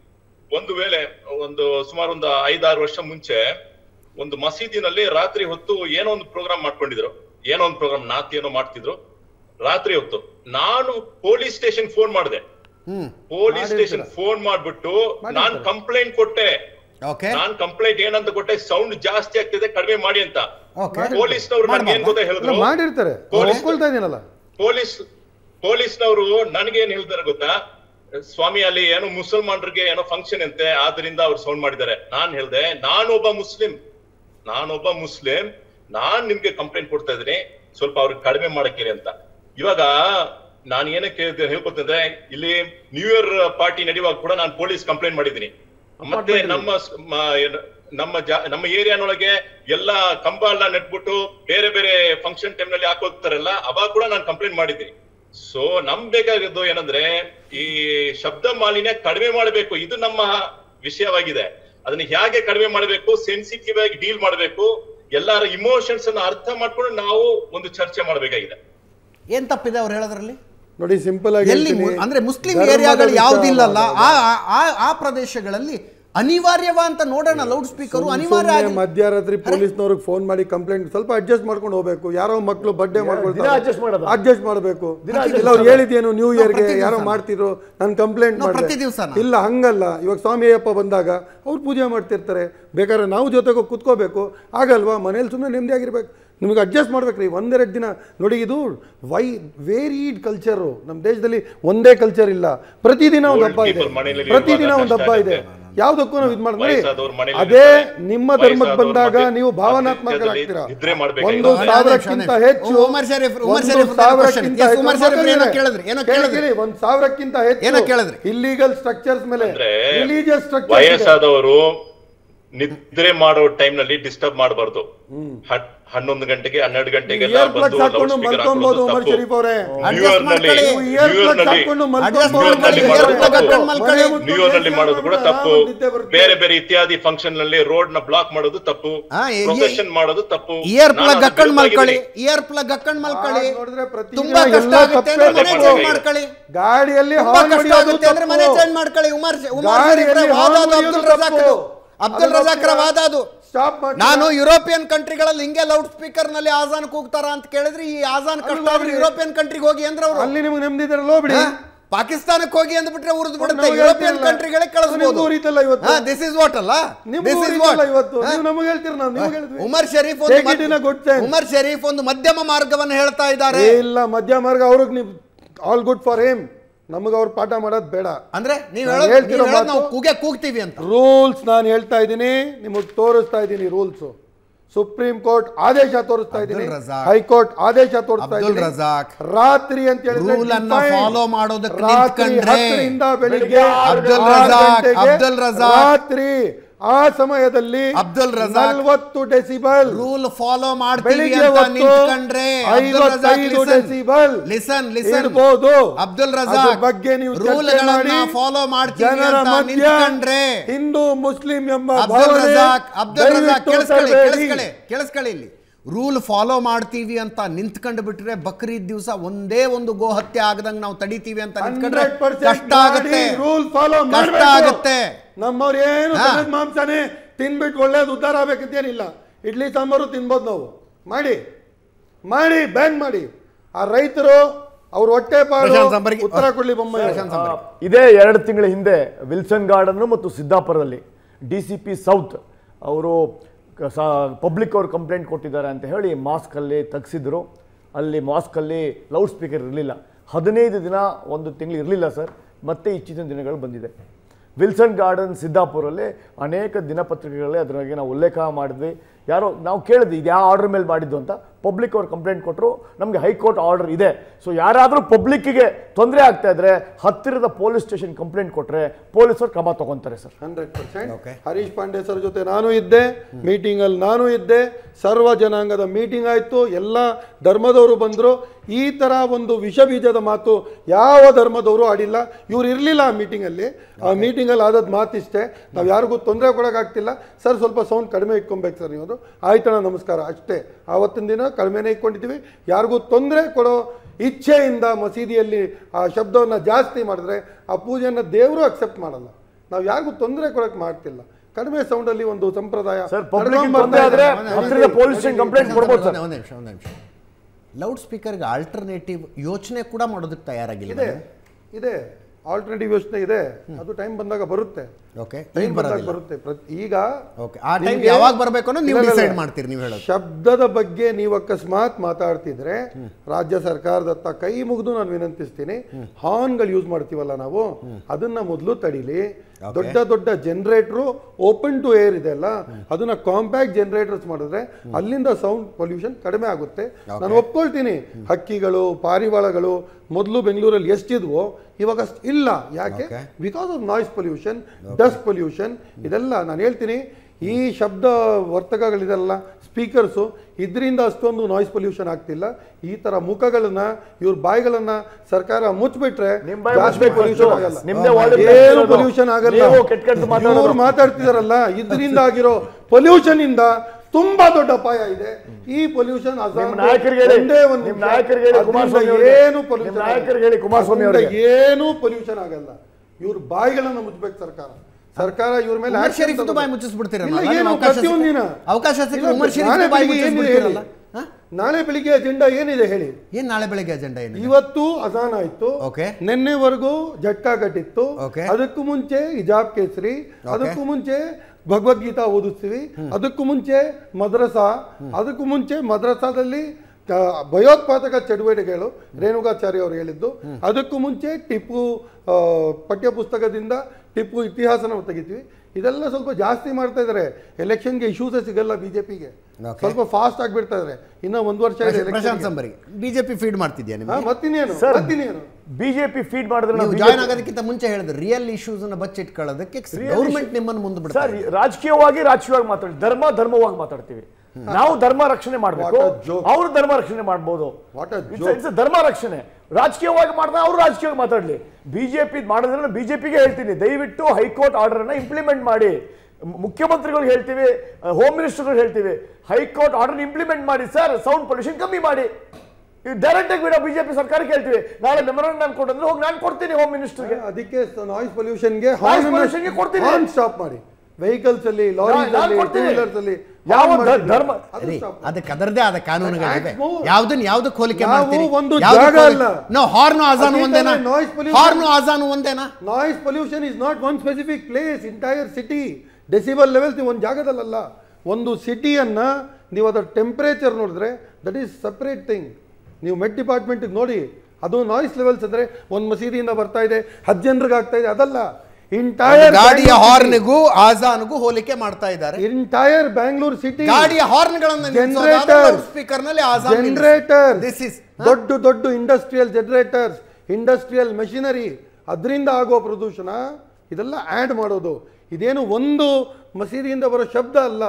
[SPEAKER 3] ಒಂದು ವೇಳೆ ಒಂದು ಸುಮಾರು ಒಂದು ಐದಾರು ವರ್ಷ ಮುಂಚೆ ಒಂದು ಮಸೀದಿನಲ್ಲಿ ರಾತ್ರಿ ಹೊತ್ತು ಏನೋ ಒಂದು ಪ್ರೋಗ್ರಾಮ್ ಮಾಡ್ಕೊಂಡಿದ್ರು ಏನೋ ಒಂದು ಪ್ರೋಗ್ರಾಮ್ ನಾತಿ ಏನೋ ಮಾಡ್ತಿದ್ರು ರಾತ್ರಿ ಹೊತ್ತು ನಾನು ಪೊಲೀಸ್ ಸ್ಟೇಷನ್ ಫೋನ್ ಮಾಡಿದೆ
[SPEAKER 1] ಹ್ಮ್
[SPEAKER 3] ಪೊಲೀಸ್ ಸ್ಟೇಷನ್ ಫೋನ್ ಮಾಡ್ಬಿಟ್ಟು ನಾನ್ ಕಂಪ್ಲೇಂಟ್ ಕೊಟ್ಟೆ
[SPEAKER 1] ಓಕೆ
[SPEAKER 3] ನಾನ್ ಕಂಪ್ಲೇಂಟ್ ಏನಂತ ಕೊಟ್ಟೆ ಸೌಂಡ್ ಜಾಸ್ತಿ ಆಗ್ತಿದೆ ಕಡಿಮೆ ಮಾಡಿ ಅಂತ
[SPEAKER 1] ಓಕೆ
[SPEAKER 3] ಪೊಲೀಸ್ನವ್ರು ನನ್ಗೆ ಏನ್ ಗೊತ್ತಾ
[SPEAKER 2] ಅಲ್ಲ,
[SPEAKER 3] ಹೇಳಿದ್ರು
[SPEAKER 2] ಮಾಡಿರ್ತಾರೆ
[SPEAKER 3] ಪೊಲೀಸ್-
[SPEAKER 2] ಒಪ್ಕೊಳ್ತಾ ಇದೀನಲ್ಲ
[SPEAKER 3] ಪೊಲೀಸ್ ಪೊಲೀಸ್ನವರು ನನಗೇನ್ ಹೇಳ್ತಾರೆ ಗೊತ್ತಾ ಸ್ವಾಮಿ ಅಲ್ಲಿ ಏನೋ ಮುಸಲ್ಮಾನರಿಗೆ ಏನೋ ಫಂಕ್ಷನ್ ಅಂತೆ ಆದ್ರಿಂದ ಅವ್ರು ಸೌಂಡ್ ಮಾಡಿದ್ದಾರೆ ನಾನ್ ಹೇಳ್ದೆ ನಾನೊಬ್ಬ ಮುಸ್ಲಿಂ ನಾನೊಬ್ಬ ಮುಸ್ಲಿಂ ನಾನ್ ನಿಮ್ಗೆ ಕಂಪ್ಲೇಂಟ್ ಕೊಡ್ತಾ ಇದ್ದೀನಿ ಸ್ವಲ್ಪ ಅವ್ರಿಗೆ ಕಡಿಮೆ ಮಾಡಕ್ಕಿರಿ ಅಂತ ಇವಾಗ ನಾನು ಏನಕ್ಕೆ ಹೇಳ್ಕೊತಂದ್ರೆ ಇಲ್ಲಿ ನ್ಯೂ ಇಯರ್ ಪಾರ್ಟಿ ನಡೆಯುವಾಗ ಕೂಡ ನಾನು ಪೊಲೀಸ್ ಕಂಪ್ಲೇಂಟ್ ಮಾಡಿದ್ದೀನಿ ಮತ್ತೆ ನಮ್ಮ ಸ್- ಮ- ಏನು- ನಮ್ಮ ಜಾ- ನಮ್ಮ ಏರಿಯಾನೊಳಗೆ ಎಲ್ಲ ಕಂಬ ಎಲ್ಲ ನೆಟ್ಬಿಟ್ಟು ಬೇರೆ ಬೇರೆ ಫಂಕ್ಷನ್ ಟೈಮ್ ನಲ್ಲಿ ಹಾಕೋಗ್ತಾರಲ್ಲ ಅವಾಗ ಕೂಡ ನಾನು ಕಂಪ್ಲೇಂಟ್ ಮಾಡಿದ್ದೀನಿ ಸೊ ನಮ್ ಬೇಕಾಗಿದ್ದು ಏನಂದ್ರೆ ಈ ಶಬ್ದ ಮಾಲಿನ್ಯ ಕಡಿಮೆ ಮಾಡಬೇಕು ಇದು ನಮ್ಮ ವಿಷಯವಾಗಿದೆ ಅದನ್ನ ಹೇಗೆ ಕಡಿಮೆ ಮಾಡಬೇಕು ಸೆನ್ಸಿಟಿವ್ ಆಗಿ ಡೀಲ್ ಮಾಡಬೇಕು ಎಲ್ಲರ ಇಮೋಷನ್ಸ್ ಅನ್ನ ಅರ್ಥ ಮಾಡ್ಕೊಂಡು ನಾವು ಒಂದು ಚರ್ಚೆ ಮಾಡಬೇಕಾಗಿದೆ
[SPEAKER 1] ಏನ್ ತಪ್ಪಿದೆ ಅವ್ರು ಹೇಳೋದ್ರಲ್ಲಿ
[SPEAKER 2] ನೋಡಿ ಸಿಂಪಲ್ ಆಗಿ
[SPEAKER 1] ಎಲ್ಲಿ
[SPEAKER 2] ಹೇಳ್ತೀನಿ.
[SPEAKER 1] ಮು- ಅಂದ್ರೆ ಮುಸ್ಲಿಂ
[SPEAKER 2] ಧರ್ಮದ
[SPEAKER 1] ಏರಿಯಾಗಳು
[SPEAKER 2] ವಿಚಾರ
[SPEAKER 1] ಯಾವುದಿಲ್ಲಲ್ಲ
[SPEAKER 2] ಮಾಡುವಾಗ
[SPEAKER 1] ಆ ಆ- ಆ ಪ್ರದೇಶಗಳಲ್ಲಿ ಅನಿವಾರ್ಯವಾ ಅಂತ ನೋಡೋಣ ಲೌಡ್ ಸ್ಪೀಕರ್ ಅನಿವಾರ್ಯ
[SPEAKER 2] ಸುಮ್ನೆ
[SPEAKER 1] ಆಗಿ-
[SPEAKER 2] ಮಧ್ಯರಾತ್ರಿ ಪೊಲೀಸ್ನವ್ರಿಗೆ ಫೋನ್ ಮಾಡಿ ಕಂಪ್ಲೇಂಟ್ ಸ್ವಲ್ಪ ಅಡ್ಜಸ್ಟ್ ಮಾಡ್ಕೊಂಡು ಹೋಗ್ಬೇಕು ಯಾರೋ ಮಕ್ಕಳು ಬರ್ಡೇ
[SPEAKER 4] ದಿನ adjust ಮಾಡೋದು.
[SPEAKER 2] ಅಡ್ಜಸ್ಟ್ ಮಾಡಬೇಕು
[SPEAKER 4] ದಿನ adjust
[SPEAKER 2] ಇಲ್ಲ ಅವ್ರು ಹೇಳಿದ್ದೇನು ನ್ಯೂ
[SPEAKER 1] ನಾವು
[SPEAKER 2] ಇಯರ್ಗೆ
[SPEAKER 1] ಪ್ರತಿ
[SPEAKER 2] ಯಾರೋ
[SPEAKER 1] ದಿವ್ಸನೂ.
[SPEAKER 2] ಮಾಡ್ತಿದ್ರು ನಾನು ಕಂಪ್ಲೇಂಟ್
[SPEAKER 1] ನಾವು
[SPEAKER 2] ಮಾಡಿದೆ
[SPEAKER 1] ಪ್ರತಿ ದಿವ್ಸನೂ.
[SPEAKER 2] ಇಲ್ಲ ಹಂಗಲ್ಲ ಇವಾಗ ಸ್ವಾಮಿ ಅಯ್ಯಪ್ಪ ಬಂದಾಗ ಅವ್ರು ಪೂಜೆ ಮಾಡ್ತಿರ್ತಾರೆ ಬೇಕಾದ್ರೆ ನಾವು ಜೊತೆಗೆ ಕುತ್ಕೋಬೇಕು ಆಗಲ್ವಾ ಮನೇಲಿ ಸುಮ್ಮನೆ ನೆಮ್ಮದಿಯಾಗಿರ್ಬೇಕು ನಿಮಗೆ ಅಡ್ಜಸ್ಟ್ ಮಾಡ್ಬೇಕ್ರಿ ಒಂದೆರಡು ದಿನ ನೋಡಿ ಇದು ವೈ ವೇರಿಡ್ ಕಲ್ಚರು ನಮ್ಮ ದೇಶದಲ್ಲಿ ಒಂದೇ ಕಲ್ಚರ್ ಇಲ್ಲ ಪ್ರತಿದಿನ ಒಂದು
[SPEAKER 3] Old
[SPEAKER 2] ಹಬ್ಬ ಇದೆ
[SPEAKER 3] people ಮನೇಲಿ
[SPEAKER 2] ಪ್ರತಿದಿನ
[SPEAKER 3] ಇರುವಾಗ
[SPEAKER 2] ಒಂದು ಹಬ್ಬ
[SPEAKER 3] ಕಷ್ಟ
[SPEAKER 2] ಇದೆ
[SPEAKER 3] ಆಗುತ್ತೆ.
[SPEAKER 2] ಯಾವ್ದಕ್ಕೂ ನಾವು ಇದು ಮಾಡಿ ನೋಡಿ
[SPEAKER 3] ವಯಸ್ಸಾದವ್ರು ಮನೇಲಿ
[SPEAKER 2] ಅದೇ
[SPEAKER 3] ಇರ್ತಾರೆ.
[SPEAKER 2] ನಿಮ್ಮ ಧರ್ಮಕ್ಕೆ
[SPEAKER 3] ವಯಸ್ಸಾದವ್ರು
[SPEAKER 2] ಬಂದಾಗ
[SPEAKER 3] ಮಧ್ಯ-
[SPEAKER 2] ನೀವು ಭಾವನಾತ್ಮಕರಾಗ್ತೀರಾ
[SPEAKER 3] ಮಧ್ಯದಲ್ಲಿ ನಿದ್ರೆ ಮಾಡ್ಬೇಕಾಗಿದೆ.
[SPEAKER 2] ಒಂದು
[SPEAKER 3] ಒಂದೇ
[SPEAKER 2] ಸಾವಿರಕ್ಕಿಂತ
[SPEAKER 1] ನಿಮಿಷ,
[SPEAKER 2] ಹೆಚ್ಚು
[SPEAKER 1] ಉಮರ್ ಶರೀಫ್- ಉಮರ್
[SPEAKER 2] ಒಂದು
[SPEAKER 1] ಶರೀಫ್ ಒಂದು
[SPEAKER 2] ಸಾವಿರಕ್ಕಿಂತ
[SPEAKER 1] question. Yes,
[SPEAKER 2] ಹೆಚ್ಚು
[SPEAKER 1] ಉಮರ್ ಶರೀಫ್ ಏನೋ
[SPEAKER 2] ಮಾತಾಡಿದ್ರೆ
[SPEAKER 1] ಕೇಳಿದ್ರಿ, ಏನೋ
[SPEAKER 2] ಕೇಳಿ,
[SPEAKER 1] ಕೇಳಿದ್ರಿ.
[SPEAKER 2] ಕೇಳಿ, ಒಂದು ಸಾವಿರಕ್ಕಿಂತ
[SPEAKER 1] ಏನೋ
[SPEAKER 2] ಹೆಚ್ಚು
[SPEAKER 1] ಕೇಳಿದ್ರಿ.
[SPEAKER 2] ಇಲ್ಲಿಗಲ್ ಸ್ಟ್ರಕ್ಚರ್ಸ್ ಮೇಲೆ
[SPEAKER 3] ಅಂದ್ರೆ
[SPEAKER 2] ರಿಲಿಜಿಯಸ್ ಸ್ಟ್ರಕ್ಚರ್
[SPEAKER 3] ವಯಸ್ಸಾದವರು ನಿದ್ರೆ ಮಾಡೋ ಟೈಮ್ ನಲ್ಲಿ ಡಿಸ್ಟರ್ಬ್ ಮಾಡಬಾರ್ದು ಹನ್ನೊಂದು ಗಂಟೆಗೆ ಹನ್ನೆರಡು ಗಂಟೆಗೆಲ್ಲ
[SPEAKER 2] ಇಯರ್ ಪ್ಲಗ್ಸ್
[SPEAKER 3] ಬಂದು
[SPEAKER 2] ಹಾಕೊಂಡು
[SPEAKER 3] loudspeaker
[SPEAKER 2] ಮಲ್ಕೊಬಹುದು
[SPEAKER 3] ಹಾಕೋದು
[SPEAKER 2] ಉಮರ್
[SPEAKER 3] ತಪ್ಪು.
[SPEAKER 2] ಶರೀಫ್ ಅವರೇ
[SPEAKER 3] ನ್ಯೂ ಇಯರ್ ನಲ್ಲಿ
[SPEAKER 1] ಮಾಡ್ಕೊಳ್ಳಿ.
[SPEAKER 2] ನೀವು ಇಯರ್
[SPEAKER 3] ನ್ಯೂ ಇಯರ್
[SPEAKER 2] ಪ್ಲಗ್ಸ್
[SPEAKER 3] ನಲ್ಲಿ
[SPEAKER 2] ಹಾಕೊಂಡು
[SPEAKER 1] Adjust
[SPEAKER 2] ಮಲ್ಕೊಬಹುದು.
[SPEAKER 1] ಮಾಡ್ಕೊಳ್ಳಿ,
[SPEAKER 3] ಇಯರ್
[SPEAKER 1] plug ಹಾಕೊಂಡು ಮಲ್ಕೊಳ್ಳಿ.
[SPEAKER 3] ನ್ಯೂ ಇಯರ್ ನಲ್ಲಿ ಮಾಡೋದು ಕೂಡ ತಪ್ಪು
[SPEAKER 2] ನಿದ್ದೆ ಬರುತ್ತೆ.
[SPEAKER 3] ಬೇರೆ ಬೇರೆ ಇತ್ಯಾದಿ ಫಂಕ್ಷನ್ ನಲ್ಲಿ ರೋಡ್ ನ ಬ್ಲಾಕ್ ಮಾಡೋದು ತಪ್ಪು
[SPEAKER 1] ಆ, ಈ-
[SPEAKER 3] ಪ್ರೊಸೆಷನ್ ಮಾಡೋದು ತಪ್ಪು
[SPEAKER 1] ಇಯರ್
[SPEAKER 3] ನಾನು
[SPEAKER 1] ಪ್ಲಗ್
[SPEAKER 3] ಅದಕ್ಕೆ
[SPEAKER 1] ಹಾಕೊಂಡ್ ಮಲ್ಕೊಳ್ಳಿ
[SPEAKER 3] ವಿರುದ್ಧವಾಗಿದ್ದೀನಿ.
[SPEAKER 1] ಇಯರ್ ಪ್ಲಗ್ ಹಾಕೊಂಡ್ ಮಲ್ಕೊಳ್ಳಿ
[SPEAKER 2] ಆಗ ನೋಡಿದ್ರೆ ಪ್ರತಿ
[SPEAKER 1] ತುಂಬಾ
[SPEAKER 2] ದಿನ
[SPEAKER 1] ಕಷ್ಟ
[SPEAKER 2] ಎಲ್ಲ
[SPEAKER 1] ಆಗುತ್ತೆ
[SPEAKER 2] ತಪ್ಪೇ
[SPEAKER 1] ಅಂದ್ರೆ ಮನೆ
[SPEAKER 3] ತಪ್ಪು.
[SPEAKER 1] ಚೇಂಜ್ ಮಾಡ್ಕೊಳ್ಳಿ
[SPEAKER 2] ಗಾಡಿಯಲ್ಲಿ
[SPEAKER 1] ತುಂಬಾ
[SPEAKER 2] ಹಾರ್ನ್
[SPEAKER 1] ಕಷ್ಟ
[SPEAKER 2] ಹೊಡೆಯೋದು
[SPEAKER 1] ಆಗುತ್ತೆ ಅಂದ್ರೆ ಮನೆ
[SPEAKER 2] ತಪ್ಪು.
[SPEAKER 1] ಚೇಂಜ್ ಮಾಡ್ಕೊಳ್ಳಿ ಉಮರ್ ಉಮರ್
[SPEAKER 2] ಗಾಡಿಯಲ್ಲಿ
[SPEAKER 1] ಶರೀಫ್ರ ವಾದ ಅದು
[SPEAKER 2] ಹಾರ್ನ್
[SPEAKER 1] ಅಬ್ದುಲ್
[SPEAKER 2] ಹೊಡೆಯೋದು
[SPEAKER 1] ರಜಾಕ್
[SPEAKER 2] ತಪ್ಪು.
[SPEAKER 1] ಅಬ್ದುಲ್ ರಜಾಕ್ರ ವಾದ ಅದು
[SPEAKER 2] ಸ್ಟಾಪ್ ಮಾಡಿ
[SPEAKER 1] ನಾನು ಯುರೋಪಿಯನ್ ಕಂಟ್ರಿಗಳಲ್ಲಿ ಹಿಂಗೆ ಲೌಡ್ ಸ್ಪೀಕರ್ ನಲ್ಲಿ ಆಜಾನ್ ಕೂಗ್ತಾರ ಅಂತ ಕೇಳಿದ್ರೆ ಈ ಆಜಾನ್ ಕಷ್ಟ
[SPEAKER 2] ಅಲ್ಲಿ
[SPEAKER 1] ಆದ್ರೆ
[SPEAKER 2] ಹೋಗ್ರಿ.
[SPEAKER 1] ಯುರೋಪಿಯನ್ ಕಂಟ್ರಿಗೆ ಹೋಗಿ ಅಂದ್ರೆ ಅವರು
[SPEAKER 2] ಅಲ್ಲಿ ನಿಮ್ಗೆ ನೆಮ್ಮದಿದ್ರಲ್ಲ ಹೋಗ್ಬಿಡಿ
[SPEAKER 1] ಪಾಕಿಸ್ತಾನಕ್ಕೆ ಹೋಗಿ ಅಂದ್ಬಿಟ್ರೆ ಉರಿದು ಬಿಡುತ್ತೆ
[SPEAKER 2] ನಮ್ಗೆ
[SPEAKER 1] ಯುರೋಪಿಯನ್
[SPEAKER 2] ಹೇಳ್ತಿರಲ್ಲ.
[SPEAKER 1] ಕಂಟ್ರಿಗಳಿಗೆ
[SPEAKER 2] ನಿಮ್ಗೂ
[SPEAKER 1] ಕಳಿಸ್ಬೋದು
[SPEAKER 2] ಉರಿತಲ್ಲ ಇವತ್ತು.
[SPEAKER 1] ದಿಸ್ ಇಸ್ ವಾಟ್ ಅಲ್ಲ
[SPEAKER 2] ನಿಮ್ಗೂ
[SPEAKER 1] ದಿಸ್ ಇಸ್
[SPEAKER 2] ಉರಿತಲ್ಲ
[SPEAKER 1] ವಾಟ್
[SPEAKER 2] ಇವತ್ತು ನೀವು ನಮಗೆ ಹೇಳ್ತೀರ ನಾವು ನಿಮ್ಗೆ ಹೇಳಿದ್ವಿ
[SPEAKER 1] ಉಮರ್ ಶರೀಫ್
[SPEAKER 2] Take
[SPEAKER 1] ಒಂದು
[SPEAKER 2] it in a good sense.
[SPEAKER 1] Umar Sharif ಒಂದು ಮಧ್ಯಮ ಮಾರ್ಗವನ್ನು ಹೇಳ್ತಾ ಇದ್ದಾರೆ
[SPEAKER 2] ಏ ಇಲ್ಲ ಮಧ್ಯ ಮಾರ್ಗ ಅವ್ರಿಗೆ ನೀವು ಆಲ್ ಗುಡ್ ಫಾರ್ ಹೇಮ್ ನಮಗೆ ಅವ್ರು ಪಾಠ ಮಾಡೋದು ಬೇಡ
[SPEAKER 1] ಅಂದ್ರೆ ನೀವ್
[SPEAKER 2] ನಾನು
[SPEAKER 1] ಹೇಳೋದು
[SPEAKER 2] ಹೇಳ್ತಿರೋ
[SPEAKER 1] ನೀವ್ ಹೇಳೋದು ನಾವು
[SPEAKER 2] ಮಾತು-
[SPEAKER 1] ಕೂಗೆ ಕೂಗ್ತೀವಿ ಅಂತ
[SPEAKER 2] ರೂಲ್ಸ್ ನಾನು ಹೇಳ್ತಾ ಇದ್ದೀನಿ ನಿಮಗೆ ತೋರಿಸ್ತಾ ಇದ್ದೀನಿ ರೂಲ್ಸ್ ಸುಪ್ರೀಂ ಕೋರ್ಟ್ ಆದೇಶ ತೋರಿಸ್ತಾ ಇದ್ದೀನಿ
[SPEAKER 1] ಅಬ್ದುಲ್ ರಜಾಕ್.
[SPEAKER 2] ಹೈಕೋರ್ಟ್ ಆದೇಶ ತೋರಿಸ್ತಾ
[SPEAKER 1] ಅಬ್ದುಲ್
[SPEAKER 2] ಇದ್ದೀನಿ
[SPEAKER 1] ರಜಾಕ್.
[SPEAKER 2] ರಾತ್ರಿ ಅಂತ ಹೇಳಿದ್ರೆ
[SPEAKER 1] Rule ಅನ್ನ
[SPEAKER 2] define.
[SPEAKER 1] follow ಮಾಡೋದಕ್ಕೆ
[SPEAKER 2] ರಾತ್ರಿ
[SPEAKER 1] ನಿಂತ್ಕೊಂಡ್ರೆ.
[SPEAKER 2] ಹತ್ತರಿಂದ ಬೆಳಿಗ್ಗೆ
[SPEAKER 1] ಅಬ್ದುಲ್
[SPEAKER 2] ಆರು
[SPEAKER 1] ರಜಾಕ್,
[SPEAKER 2] ಗಂಟೆಗೆ
[SPEAKER 1] ಅಬ್ದುಲ್ ರಜಾಕ್.
[SPEAKER 2] ರಾತ್ರಿ ಆ ಸಮಯದಲ್ಲಿ
[SPEAKER 1] ಅಬ್ದುಲ್ ರಜಾಕ್.
[SPEAKER 2] ನಲ್ವತ್ತು ಡೆಸಿಬಲ್
[SPEAKER 1] ರೂಲ್ ಫಾಲೋ ಮಾಡ್ತೀವಿ
[SPEAKER 2] ಬೆಳಿಗ್ಗೆ
[SPEAKER 1] ಅಂತ
[SPEAKER 2] ಹೊತ್ತು
[SPEAKER 1] ನಿಂತ್ಕೊಂಡ್ರೆ ಅಬ್ದುಲ್ ರಜಾಕ್
[SPEAKER 2] ಐವತ್ತೈದು ಡೆಸಿಬಲ್
[SPEAKER 1] ಲಿಸನ್ ಲಿಸನ್
[SPEAKER 2] ಇರ್ಬೋದು
[SPEAKER 1] ಅಬ್ದುಲ್
[SPEAKER 2] ಅದ್ರ
[SPEAKER 1] ರಜಾಕ್
[SPEAKER 2] ಬಗ್ಗೆ ನೀವು ಚರ್ಚೆ
[SPEAKER 1] ರೂಲ್ಗಳನ್ನ
[SPEAKER 2] ಮಾಡಿ
[SPEAKER 1] ಫಾಲೋ ಮಾಡ್ತೀವಿ
[SPEAKER 2] ಜನರ
[SPEAKER 1] ಅಂತ
[SPEAKER 2] ಮಧ್ಯ
[SPEAKER 1] ನಿಂತ್ಕೊಂಡ್ರೆ
[SPEAKER 2] ಹಿಂದೂ ಮುಸ್ಲಿಂ ಎಂಬ
[SPEAKER 1] ಅಬ್ದುಲ್
[SPEAKER 2] ಭಾವನೆ
[SPEAKER 1] ರಜಾಕ್ ಅಬ್ದುಲ್ ರಜಾಕ್
[SPEAKER 2] ದಯವಿಟ್ಟು
[SPEAKER 1] ಕೇಳಿಸ್ಕೊಳ್ಳಿ
[SPEAKER 2] ತರಬೇಡಿ.
[SPEAKER 1] ಕೇಳಿಸ್ಕೊಳ್ಳಿ ಕೇಳಿಸ್ಕೊಳ್ಳಿ ಇಲ್ಲಿ ರೂಲ್ ಫಾಲೋ ಮಾಡ್ತೀವಿ ಅಂತ ನಿಂತ್ಕೊಂಡು ಬಿಟ್ರೆ ಬಕ್ರೀದ್ ದಿವಸ ಒಂದೇ ಒಂದು ಗೋ ಹತ್ಯೆ ಆಗದಂಗ್ ನಾವು ತಡಿತೀವಿ ಅಂತ ನಿಂತ್ಕೊಂಡ್ರೆ
[SPEAKER 2] 100%
[SPEAKER 1] ಕಷ್ಟ ಆಗುತ್ತೆ
[SPEAKER 2] ರೂಲ್ ಫಾಲೋ
[SPEAKER 1] ಕಷ್ಟ ಆಗುತ್ತೆ
[SPEAKER 2] ನಮ್ಮವ್ರು ಏನು
[SPEAKER 1] ಹಾ.
[SPEAKER 2] ದನದ ಮಾಂಸನೇ ತಿನ್ಬಿಟ್ಟು ಒಳ್ಳೇದು ಉದ್ಧಾರ ಆಗ್ಬೇಕಂತೇನಿಲ್ಲ ಇಡ್ಲಿ ಸಾಂಬಾರು ತಿನ್ಬೋದು ನಾವು ಮಾಡಿ ಮಾಡಿ ಬ್ಯಾನ್ ಮಾಡಿ ಆ ರೈತರು ಅವ್ರ ಹೊಟ್ಟೆ ಪಾಡು
[SPEAKER 1] ಪ್ರಶಾಂತ್ ಸಂಬರ್ಗಿ.
[SPEAKER 2] ಉತ್ತರ ಕೊಡ್ಲಿ ಬೊಮ್ಮಾಯಿ
[SPEAKER 1] ಪ್ರಶಾಂತ್
[SPEAKER 2] ಅವರು.
[SPEAKER 1] ಸಂಬರ್ಗಿ.
[SPEAKER 4] ಇದೇ ಎರಡು ತಿಂಗಳ ಹಿಂದೆ ವಿಲ್ಸನ್ ಗಾರ್ಡನ್ನು ಮತ್ತು ಸಿದ್ದಾಪುರದಲ್ಲಿ ಡಿ ಸಿ ಪಿ ಸೌತ್ ಅವರು ಪಬ್ಲಿಕ್ ಅವರು ಕಂಪ್ಲೇಂಟ್ ಕೊಟ್ಟಿದ್ದಾರೆ ಅಂತ ಹೇಳಿ ಮಾಸ್ಕಲ್ಲಿ ತೆಗ್ಸಿದ್ರು ಅಲ್ಲಿ ಮಾಸ್ಕಲ್ಲಿ ಲೌಡ್ ಸ್ಪೀಕರ್ ಇರಲಿಲ್ಲ ಹದಿನೈದು ದಿನ ಒಂದು ತಿಂಗಳು ಇರಲಿಲ್ಲ ಸರ್ ಮತ್ತೆ ಇತ್ತೀಚಿನ ದಿನಗಳು ಬಂದಿದೆ ವಿಲ್ಸನ್ ಗಾರ್ಡನ್ ಸಿದ್ದಾಪುರಲ್ಲಿ ಅನೇಕ ದಿನಪತ್ರಿಕೆಗಳಲ್ಲಿ ಅದ್ರ ಬಗ್ಗೆ ನಾವು ಉಲ್ಲೇಖ ಮಾಡಿದ್ವಿ ಯಾರೋ ನಾವು ಕೇಳಿದ್ವಿ ಇದು ಯಾವ ಆರ್ಡರ್ ಮೇಲೆ ಮಾಡಿದ್ದು ಅಂತ ಪಬ್ಲಿಕ್ ಅವ್ರು ಕಂಪ್ಲೇಂಟ್ ಕೊಟ್ಟರು ನಮಗೆ ಹೈಕೋರ್ಟ್ ಆರ್ಡರ್ ಇದೆ ಸೊ ಯಾರಾದರೂ ಪಬ್ಲಿಕ್ಕಿಗೆ ತೊಂದರೆ ಆಗ್ತಾ ಇದ್ರೆ ಹತ್ತಿರದ ಪೊಲೀಸ್ ಸ್ಟೇಷನ್ ಕಂಪ್ಲೇಂಟ್ ಕೊಟ್ಟರೆ ಪೊಲೀಸರು ಕ್ರಮ ತಗೊಂತಾರೆ sir
[SPEAKER 2] hundred percent
[SPEAKER 1] Okay.
[SPEAKER 2] Harish Pande sir ಜೊತೆ ನಾನು ಇದ್ದೆ ಮೀಟಿಂಗ್ ಅಲ್ಲಿ ನಾನು ಇದ್ದೆ ಸರ್ವ ಜನಾಂಗದ ಮೀಟಿಂಗ್ ಆಯ್ತು ಎಲ್ಲ ಧರ್ಮದವರು ಬಂದರು ಈ ತರ ಒಂದು ವಿಷ ಬೀಜದ ಮಾತು ಯಾವ ಧರ್ಮದವರು ಆಡಿಲ್ಲ ಇವ್ರು ಇರಲಿಲ್ಲ ಆ ಮೀಟಿಂಗ್ ಅಲ್ಲಿ ಆ ಮೀಟಿಂಗ್ ಅಲ್ಲಿ ಆದದ್ ಮಾತಿಷ್ಟೇ ನಾವು ಯಾರಿಗೂ ತೊಂದರೆ ಕೊಡೋಕ್ಕಾಗ್ತಿಲ್ಲ ಸರ್ ಸ್ವಲ್ಪ ಸೌಂಡ್ ಕಡಿಮೆ ಇಟ್ಕೊಬೇಕು ಸರ್ ನೀವು ಅದು ಆಯ್ತಣ್ಣ ನಮಸ್ಕಾರ ಅಷ್ಟೇ ಆವತ್ತಿನ ದಿನ ಕಡಿಮೆನೇ ಇಟ್ಕೊಂಡಿದ್ದೀವಿ ಯಾರಿಗೂ ತೊಂದರೆ ಕೊಡೋ ಇಚ್ಛೆಯಿಂದ ಮಸೀದಿಯಲ್ಲಿ ಆ ಶಬ್ದವನ್ನು ಜಾಸ್ತಿ ಮಾಡಿದ್ರೆ ಆ ಪೂಜೆಯನ್ನು ದೇವರು ಅಕ್ಸೆಪ್ಟ್ ಮಾಡಲ್ಲ ನಾವು ಯಾರಿಗೂ ತೊಂದರೆ ಕೊಡಕ್ಕೆ ಮಾಡ್ತಿಲ್ಲ ಕಡಿಮೆ ಸೌಂಡಲ್ಲಿ ಒಂದು ಸಂಪ್ರದಾಯ
[SPEAKER 4] ಸರ್, public
[SPEAKER 2] ನಡ್ಕೊಂಡ್
[SPEAKER 4] ಗೆ ತೊಂದ್ರೆ
[SPEAKER 2] ಬರ್ತಾ ಇದೆ.
[SPEAKER 4] ಆದ್ರೆ ಹತ್ತಿರದ ಪೊಲೀಸ್ ಸ್ಟೇಷನ್ ಕಂಪ್ಲೇಂಟ್ ಕೊಡ್ಬೋದು ಸರ್
[SPEAKER 1] ಒಂದು ನಿಮಿಷ ಒಂದು ನಿಮಿಷ ಲೌಡ್ ಸ್ಪೀಕರ್ಗೆ ಆಲ್ಟರ್ನೇಟಿವ್ ಯೋಚನೆ ಕೂಡ ಮಾಡೋದಕ್ಕೆ ತಯಾರಾಗಿಲ್ಲ
[SPEAKER 2] ಇದೆ ಇದೆ ಆಲ್ಟರ್ನೇಟಿವ್ ಯೋಚನೆ ಇದೆ ಅದು ಟೈಮ್ ಬಂದಾಗ ಬರುತ್ತೆ
[SPEAKER 1] ಓಕೆ
[SPEAKER 2] ಟೈಮ್
[SPEAKER 1] ಈಗ
[SPEAKER 2] ಬಂದಾಗ
[SPEAKER 1] ಬರೋದಿಲ್ಲ
[SPEAKER 2] ಬರುತ್ತೆ ಪ್ರತಿ- ಈಗ
[SPEAKER 1] ಓಕೆ ಆ ಟೈಮ್
[SPEAKER 2] ನಿಮ್ಗೆ-
[SPEAKER 1] ಯಾವಾಗ ಬರಬೇಕು ಅನ್ನೋ ನೀವು
[SPEAKER 2] ಇಲ್ಲ, ಇಲ್ಲ,
[SPEAKER 1] ಡಿಸೈಡ್
[SPEAKER 2] ಇಲ್ಲ.
[SPEAKER 1] ಮಾಡ್ತೀರಿ ನೀವು ಹೇಳೋದು
[SPEAKER 2] ಶಬ್ದದ ಬಗ್ಗೆ ನೀವು ಅಕಸ್ಮಾತ್ ಮಾತಾಡ್ತಿದ್ರೆ ರಾಜ್ಯ ಸರ್ಕಾರದತ್ತ ಕೈ ಮುಗಿದು ನಾನು ವಿನಂತಿಸ್ತೀನಿ ಹಾರ್ನ್ಗಳು ಯೂಸ್ ಮಾಡ್ತೀವಲ್ಲ ನಾವು ಅದನ್ನ ಮೊದಲು ತಡೀಲಿ ದೊಡ್ಡ ದೊಡ್ಡ ಜನರೇಟ್ರು ಓಪನ್ ಟು ಏರ್ ಇದೆ ಅಲ್ಲ ಅದನ್ನ ಕಾಂಪ್ಯಾಕ್ಟ್ ಜನರೇಟರ್ಸ್ ಮಾಡಿದ್ರೆ ಅಲ್ಲಿಂದ ಸೌಂಡ್ ಪೊಲ್ಯೂಷನ್ ಕಡಿಮೆ ಆಗುತ್ತೆ ನಾನು ಒಪ್ಕೊಳ್ತೀನಿ ಹಕ್ಕಿಗಳು ಪಾರಿವಾಳಗಳು ಮೊದಲು ಬೆಂಗಳೂರಲ್ಲಿ ಎಷ್ಟಿದ್ವೋ ಇವಾಗ ಅಷ್ಟ್ ಇಲ್ಲ ಯಾಕೆ
[SPEAKER 1] Okay.
[SPEAKER 2] Because of noise pollution dust pollution ಇದೆಲ್ಲ ನಾನು ಹೇಳ್ತೀನಿ ಈ ಶಬ್ದ ವರ್ತಕಗಳಿದೆಲ್ಲ ಸ್ಪೀಕರ್ಸು ಇದರಿಂದ ಅಷ್ಟೊಂದು ನಾಯ್ಸ್ ಪೊಲ್ಯೂಷನ್ ಆಗ್ತಿಲ್ಲ ಈ ತರ ಮುಖಗಳನ್ನ ಇವ್ರ ಬಾಯಿಗಳನ್ನ ಸರ್ಕಾರ ಮುಚ್ಚಿಬಿಟ್ರೆ
[SPEAKER 4] ನಿಮ್ ಬಾಯಿ
[SPEAKER 2] ಜಾಸ್ತಿ
[SPEAKER 4] ಮುಚ್ಬೇಕು
[SPEAKER 2] ಪೊಲ್ಯೂಷನ್
[SPEAKER 4] first.
[SPEAKER 2] ಆಗಲ್ಲ
[SPEAKER 4] ನಿಮ್ದೇ volume
[SPEAKER 2] ಏನು
[SPEAKER 4] ಜಾಸ್ತಿ
[SPEAKER 2] ಪೊಲ್ಯೂಷನ್ ಆಗಲ್ಲ
[SPEAKER 4] ನೀವು ಕೆಟ್ಟ ಕೆಟ್ಟದ್ದು ಮಾತಾಡೋದು.
[SPEAKER 2] ಇವ್ರು ಮಾತಾಡ್ತಿದಾರಲ್ಲ ಇದರಿಂದ ಆಗಿರೋ ಪೊಲ್ಯೂಷನ್ ಇಂದ ತುಂಬಾ ದೊಡ್ಡ ಅಪಾಯ ಇದೆ ಈ ಪೊಲ್ಯೂಷನ್
[SPEAKER 4] ನಿಮ್ಮ ನಾಯಕರಿಗೆ ಹೇಳಿ,
[SPEAKER 2] ಒಂದೇ ಒಂದು
[SPEAKER 4] ನಿಮ್ಮ
[SPEAKER 2] ನಿಮಿಷ.
[SPEAKER 4] ನಾಯಕರಿಗೆ ಹೇಳಿ,
[SPEAKER 2] ಅದ್ರಿಂದ
[SPEAKER 4] ಕುಮಾರಸ್ವಾಮಿ ಅವ್ರಿಗೆ.
[SPEAKER 2] ಏನು
[SPEAKER 4] ನಿಮ್ಮ
[SPEAKER 2] ಪೊಲ್ಯೂಷನ್
[SPEAKER 4] ನಾಯಕರಿಗೆ ಹೇಳಿ, ಕುಮಾರಸ್ವಾಮಿ ಅವ್ರಿಗೆ.
[SPEAKER 2] ಏನೂ ಪೊಲ್ಯೂಷನ್ ಆಗಲ್ಲ ಇವ್ರ ಬಾಯಿಗಳನ್ನ ಮುಚ್ಚಬೇಕು ಸರ್ಕಾರ ಸರ್ಕಾರ ಇವ್ರ ಮೇಲೆ
[SPEAKER 1] ಉಮರ್
[SPEAKER 2] action
[SPEAKER 1] ಶರೀಫ್
[SPEAKER 2] ತಗೊಳ್ಬೇಕು.
[SPEAKER 1] ಬಾಯಿ ಮುಚ್ಚಿಸ್ಬಿಡ್ತೀರಲ್ಲ
[SPEAKER 2] ಇಲ್ಲ,
[SPEAKER 1] ಅಲ್ಲ?
[SPEAKER 2] ಏನು
[SPEAKER 1] ಅವಕಾಶ
[SPEAKER 2] ಪ್ರತಿಯೊಂದು ದಿನ.
[SPEAKER 1] ಸಿಕ್ಕ- ಅವಕಾಶ ಸಿಕ್ಕರೆ
[SPEAKER 2] ಇಲ್ಲ,
[SPEAKER 1] ಉಮರ್ ಶರೀಫ್
[SPEAKER 2] ನಾಳೆ
[SPEAKER 1] ಬಾಯಿ
[SPEAKER 2] ಬೆಳಿಗ್ಗೆ ಏನಿದೆ
[SPEAKER 1] ಮುಚ್ಚಿಸ್ಬಿಡ್ತೀರಲ್ಲ
[SPEAKER 2] ಹೇಳಿ? ನಾಳೆ ಬೆಳಿಗ್ಗೆ ಅಜೆಂಡಾ ಏನಿದೆ ಹೇಳಿ
[SPEAKER 1] ಏನ್ ನಾಳೆ ಬೆಳಗ್ಗೆ ಅಜೆಂಡಾ ಏನು
[SPEAKER 2] ಇವತ್ತು ಅಜಾನ್ ಆಯ್ತು
[SPEAKER 1] Okay.
[SPEAKER 2] ನಿನ್ನೆವರೆಗೂ ಜಟ್ಕಾ ಕಟ್ಟಿತ್ತು
[SPEAKER 1] Okay.
[SPEAKER 2] ಅದಕ್ಕೂ ಮುಂಚೆ ಹಿಜಾಬ್ ಕೇಸರಿ ಅದಕ್ಕೂ ಮುಂಚೆ ಭಗವದ್ಗೀತಾ ಓದಿಸ್ತೀವಿ ಅದಕ್ಕೂ ಮುಂಚೆ ಮದ್ರಸಾ ಅದಕ್ಕೂ ಮುಂಚೆ ಮದ್ರಸಾದಲ್ಲಿ ಆ, ಭಯೋತ್ಪಾದಕ ಚಟುವಟಿಕೆಗಳು ರೇಣುಕಾಚಾರ್ಯ ಅವರು ಹೇಳಿದ್ದು ಅದಕ್ಕೂ ಮುಂಚೆ ಟಿಪ್ಪು ಆ, ಪಠ್ಯಪುಸ್ತಕದಿಂದ ಟಿಪ್ಪು ಇತಿಹಾಸನ ತೆಗಿತೀವಿ ಇದೆಲ್ಲ ಸ್ವಲ್ಪ ಜಾಸ್ತಿ ಮಾಡ್ತಾ ಇದ್ದಾರೆ ಎಲೆಕ್ಷನ್ಗೆ ಇಶ್ಯೂಸೇ ಸಿಗಲ್ಲ ಬಿಜೆಪಿಗೆ
[SPEAKER 1] Okay.
[SPEAKER 2] ಸ್ವಲ್ಪ ಫಾಸ್ಟ್ ಆಗ್ಬಿಡ್ತಾ ಇದ್ದಾರೆ ಇನ್ನ ಒಂದು ವರ್ಷ ಇದೆ
[SPEAKER 1] ಪ್ರಶಾಂತ್
[SPEAKER 2] election ಗೆ.
[SPEAKER 1] ಸಂಬರಿಗೆ ಬಿಜೆಪಿ ಫೀಡ್ ಮಾಡ್ತಿದ್ಯಾ
[SPEAKER 2] ಹಾ,
[SPEAKER 1] ನಿಮ್ಗೆ
[SPEAKER 2] ಮತ್ತಿನ್ನೇನು
[SPEAKER 4] ಸರ್
[SPEAKER 2] ಮತ್ತಿನ್ನೇನು
[SPEAKER 4] ಬಿಜೆಪಿ ಫೀಡ್ ಮಾಡಿದ್ರೆ ನಾವು
[SPEAKER 1] ನೀವು
[SPEAKER 4] BJP
[SPEAKER 1] ಜಾಯ್ನ್ ಆಗೋದಕ್ಕಿಂತ ಮುಂಚೆ ಹೇಳಿದ್ರೆ ರಿಯಲ್ ಇಶ್ಯೂಸ್ ಅನ್ನ ಬಚ್ಚಿಟ್ಕೊಳ್ಳೋದಕ್ಕೆ
[SPEAKER 4] Real
[SPEAKER 1] ಗೌರ್ಮೆಂಟ್
[SPEAKER 4] issue-
[SPEAKER 1] ನಿಮ್ಮನ್ನು ಮುಂದೆ
[SPEAKER 4] ಸರ್
[SPEAKER 1] ಬಿಡ್ತಾರೆ
[SPEAKER 4] ರಾಜಕೀಯವಾಗಿ ರಾಜಕೀಯವಾಗಿ ಮಾತಾಡಿ ಧರ್ಮ ಧರ್ಮವಾಗಿ ಮಾತಾಡ್ತೀವಿ ನಾವು ಧರ್ಮ ರಕ್ಷಣೆ ಮಾಡಬೇಕು
[SPEAKER 2] What a joke.
[SPEAKER 4] ಅವರು ಧರ್ಮ ರಕ್ಷಣೆ ಮಾಡ್ಬೋದು
[SPEAKER 2] What a
[SPEAKER 4] It's-
[SPEAKER 2] joke.
[SPEAKER 4] it's a ಧರ್ಮ ರಕ್ಷಣೆ ರಾಜಕೀಯವಾಗಿ ಮಾಡ್ತಾ ಅವರು ರಾಜಕೀಯವಾಗಿ ಮಾತಾಡ್ಲಿ ಬಿಜೆಪಿ ಮಾಡಿದ್ರೆ ಬಿಜೆಪಿಗೆ ಹೇಳ್ತೀನಿ ದಯವಿಟ್ಟು ಹೈಕೋರ್ಟ್ ಆರ್ಡರ್ ಅನ್ನ ಇಂಪ್ಲಿಮೆಂಟ್ ಮಾಡಿ ಮು- ಮುಖ್ಯಮಂತ್ರಿಗಳಿಗೆ ಹೇಳ್ತೀವಿ ಹೋಮ್ ಮಿನಿಸ್ಟರ್ಗಳು ಹೇಳ್ತೀವಿ ಹೈಕೋರ್ಟ್ ಆರ್ಡರ್ ಇಂಪ್ಲಿಮೆಂಟ್ ಮಾಡಿ ಸರ್ ಸೌಂಡ್ ಪೊಲ್ಯೂಷನ್ ಕಮ್ಮಿ ಮಾಡಿ ಡೈರೆಕ್ಟ್ ಆಗಿ ಬಿಡೋ ಬಿಜೆಪಿ ಸರ್ಕಾರಕ್ಕೆ ಹೇಳ್ತೀವಿ ನಾಳೆ ಮೆಮೊರಾಂಡಮ್ ನಾನು ಕೊಟ್ಟಂದ್ರೆ ಹೋಗಿ ನಾನು ಕೊಡ್ತೀನಿ ಹೋಮ್ ಮಿನಿಸ್ಟರ್ಗೆ
[SPEAKER 2] ಅದಕ್ಕೆ ನಾಯ್ಸ್ ಪೊಲ್ಯೂಷನ್ಗೆ
[SPEAKER 4] pollution ಗೆ ಕೊಡ್ತೀನಿ.
[SPEAKER 2] ಹಾರ್ನ್ ಸ್ಟಾಪ್ ಮಾಡಿ ವೆಹಿಕಲ್ಸ್ ಅಲ್ಲಿ ಲಾರೀಸ್
[SPEAKER 4] ನಾನ್
[SPEAKER 2] ಅಲ್ಲಿ ಟೂ
[SPEAKER 4] ಕೊಡ್ತೀನಿ.
[SPEAKER 2] ವೀಲರ್ಸ್ ಅಲ್ಲಿ
[SPEAKER 4] ಯಾವ
[SPEAKER 2] horn
[SPEAKER 4] ಧ-
[SPEAKER 2] ಮಾಡ್ತಿದ್ದಾರೆ.
[SPEAKER 4] ಧರ್ಮ-
[SPEAKER 2] ಅದು
[SPEAKER 1] ರೀ,
[SPEAKER 2] stop ಮಾಡಿ.
[SPEAKER 1] ಅದಕ್ಕೆ ಅದರದೇ ಆದ ಕಾನೂನುಗಳಿವೆ
[SPEAKER 2] Act more.
[SPEAKER 1] ಯಾವ್ದನ್ನ ಯಾವ್ದಕ್ಕೆ ಹೋಲಿಕೆ
[SPEAKER 2] ನಾವು
[SPEAKER 1] ಮಾಡ್ತೀರಿ
[SPEAKER 2] ಒಂದು
[SPEAKER 1] ಯಾವ್ದಕ್ಕೆ
[SPEAKER 2] ಜಾಗ
[SPEAKER 1] ಹೋಲಿಕೆ-
[SPEAKER 2] ಅಲ್ಲ.
[SPEAKER 1] ನೋ ಹಾರ್ನು ಅಜಾನು
[SPEAKER 2] ಅದೇ
[SPEAKER 1] ಒಂದೇನಾ
[SPEAKER 2] ತರ noise pollution-
[SPEAKER 1] ಹಾರ್ನು ಅಜಾನು ಒಂದೇನಾ
[SPEAKER 2] noise pollution is not one specific place entire city decibel levels ನೀವು ಒಂದು ಜಾಗದಲ್ಲ ಒಂದು ಸಿಟಿಯನ್ನ ನೀವು ಅದರ ಟೆಂಪರೇಚರ್ ನೋಡಿದ್ರೆ ದಟ್ ಈಸ್ ಸಪ್ರೇಟ್ ಥಿಂಗ್ ನೀವು ಮೆಟ್ ಡಿಪಾರ್ಟ್ಮೆಂಟಿಗೆ ನೋಡಿ ಅದು ನಾಯ್ಸ್ ಲೆವೆಲ್ಸ್ ಅಂದ್ರೆ ಒಂದು ಮಸೀದಿಯಿಂದ ಬರ್ತಾ ಇದೆ ಹತ್ತು ಜನರಿಗೆ ಆಗ್ತಾ ಇದೆ ಅದಲ್ಲ ಇಂಟೈರ್
[SPEAKER 1] ಗಾಡಿಯ ಹಾರ್ನ್ಗೂ ಆಜಾನ್ಗೂ ಹೋಲಿಕೆ ಮಾಡ್ತಾ ಇದ್ದಾರೆ
[SPEAKER 2] ಇಂಟೈರ್ ಬ್ಯಾಂಗ್ಳೂರ್ ಸಿಟಿ
[SPEAKER 1] ಗಾಡಿಯ ಹಾರ್ನ್ಗಳನ್ನ
[SPEAKER 2] ಜನರೇಟರ್
[SPEAKER 1] ಸ್ಪೀಕರ್ ನಲ್ಲಿ ಆಜಾನ್
[SPEAKER 2] ಜನರೇಟರ್
[SPEAKER 1] ದಿಸ್ ಇಸ್
[SPEAKER 2] ದೊಡ್ಡ ದೊಡ್ಡ ಇಂಡಸ್ಟ್ರಿಯಲ್ ಜನರೇಟರ್ಸ್ ಇಂಡಸ್ಟ್ರಿಯಲ್ ಮೆಷಿನರಿ ಅದರಿಂದ ಆಗೋ ಪ್ರದೂಷಣ ಇದೆಲ್ಲ ಆ್ಯಡ್ ಮಾಡೋದು ಇದೇನು ಒಂದು ಮಸೀದಿಯಿಂದ ಬರೋ ಶಬ್ದ ಅಲ್ಲ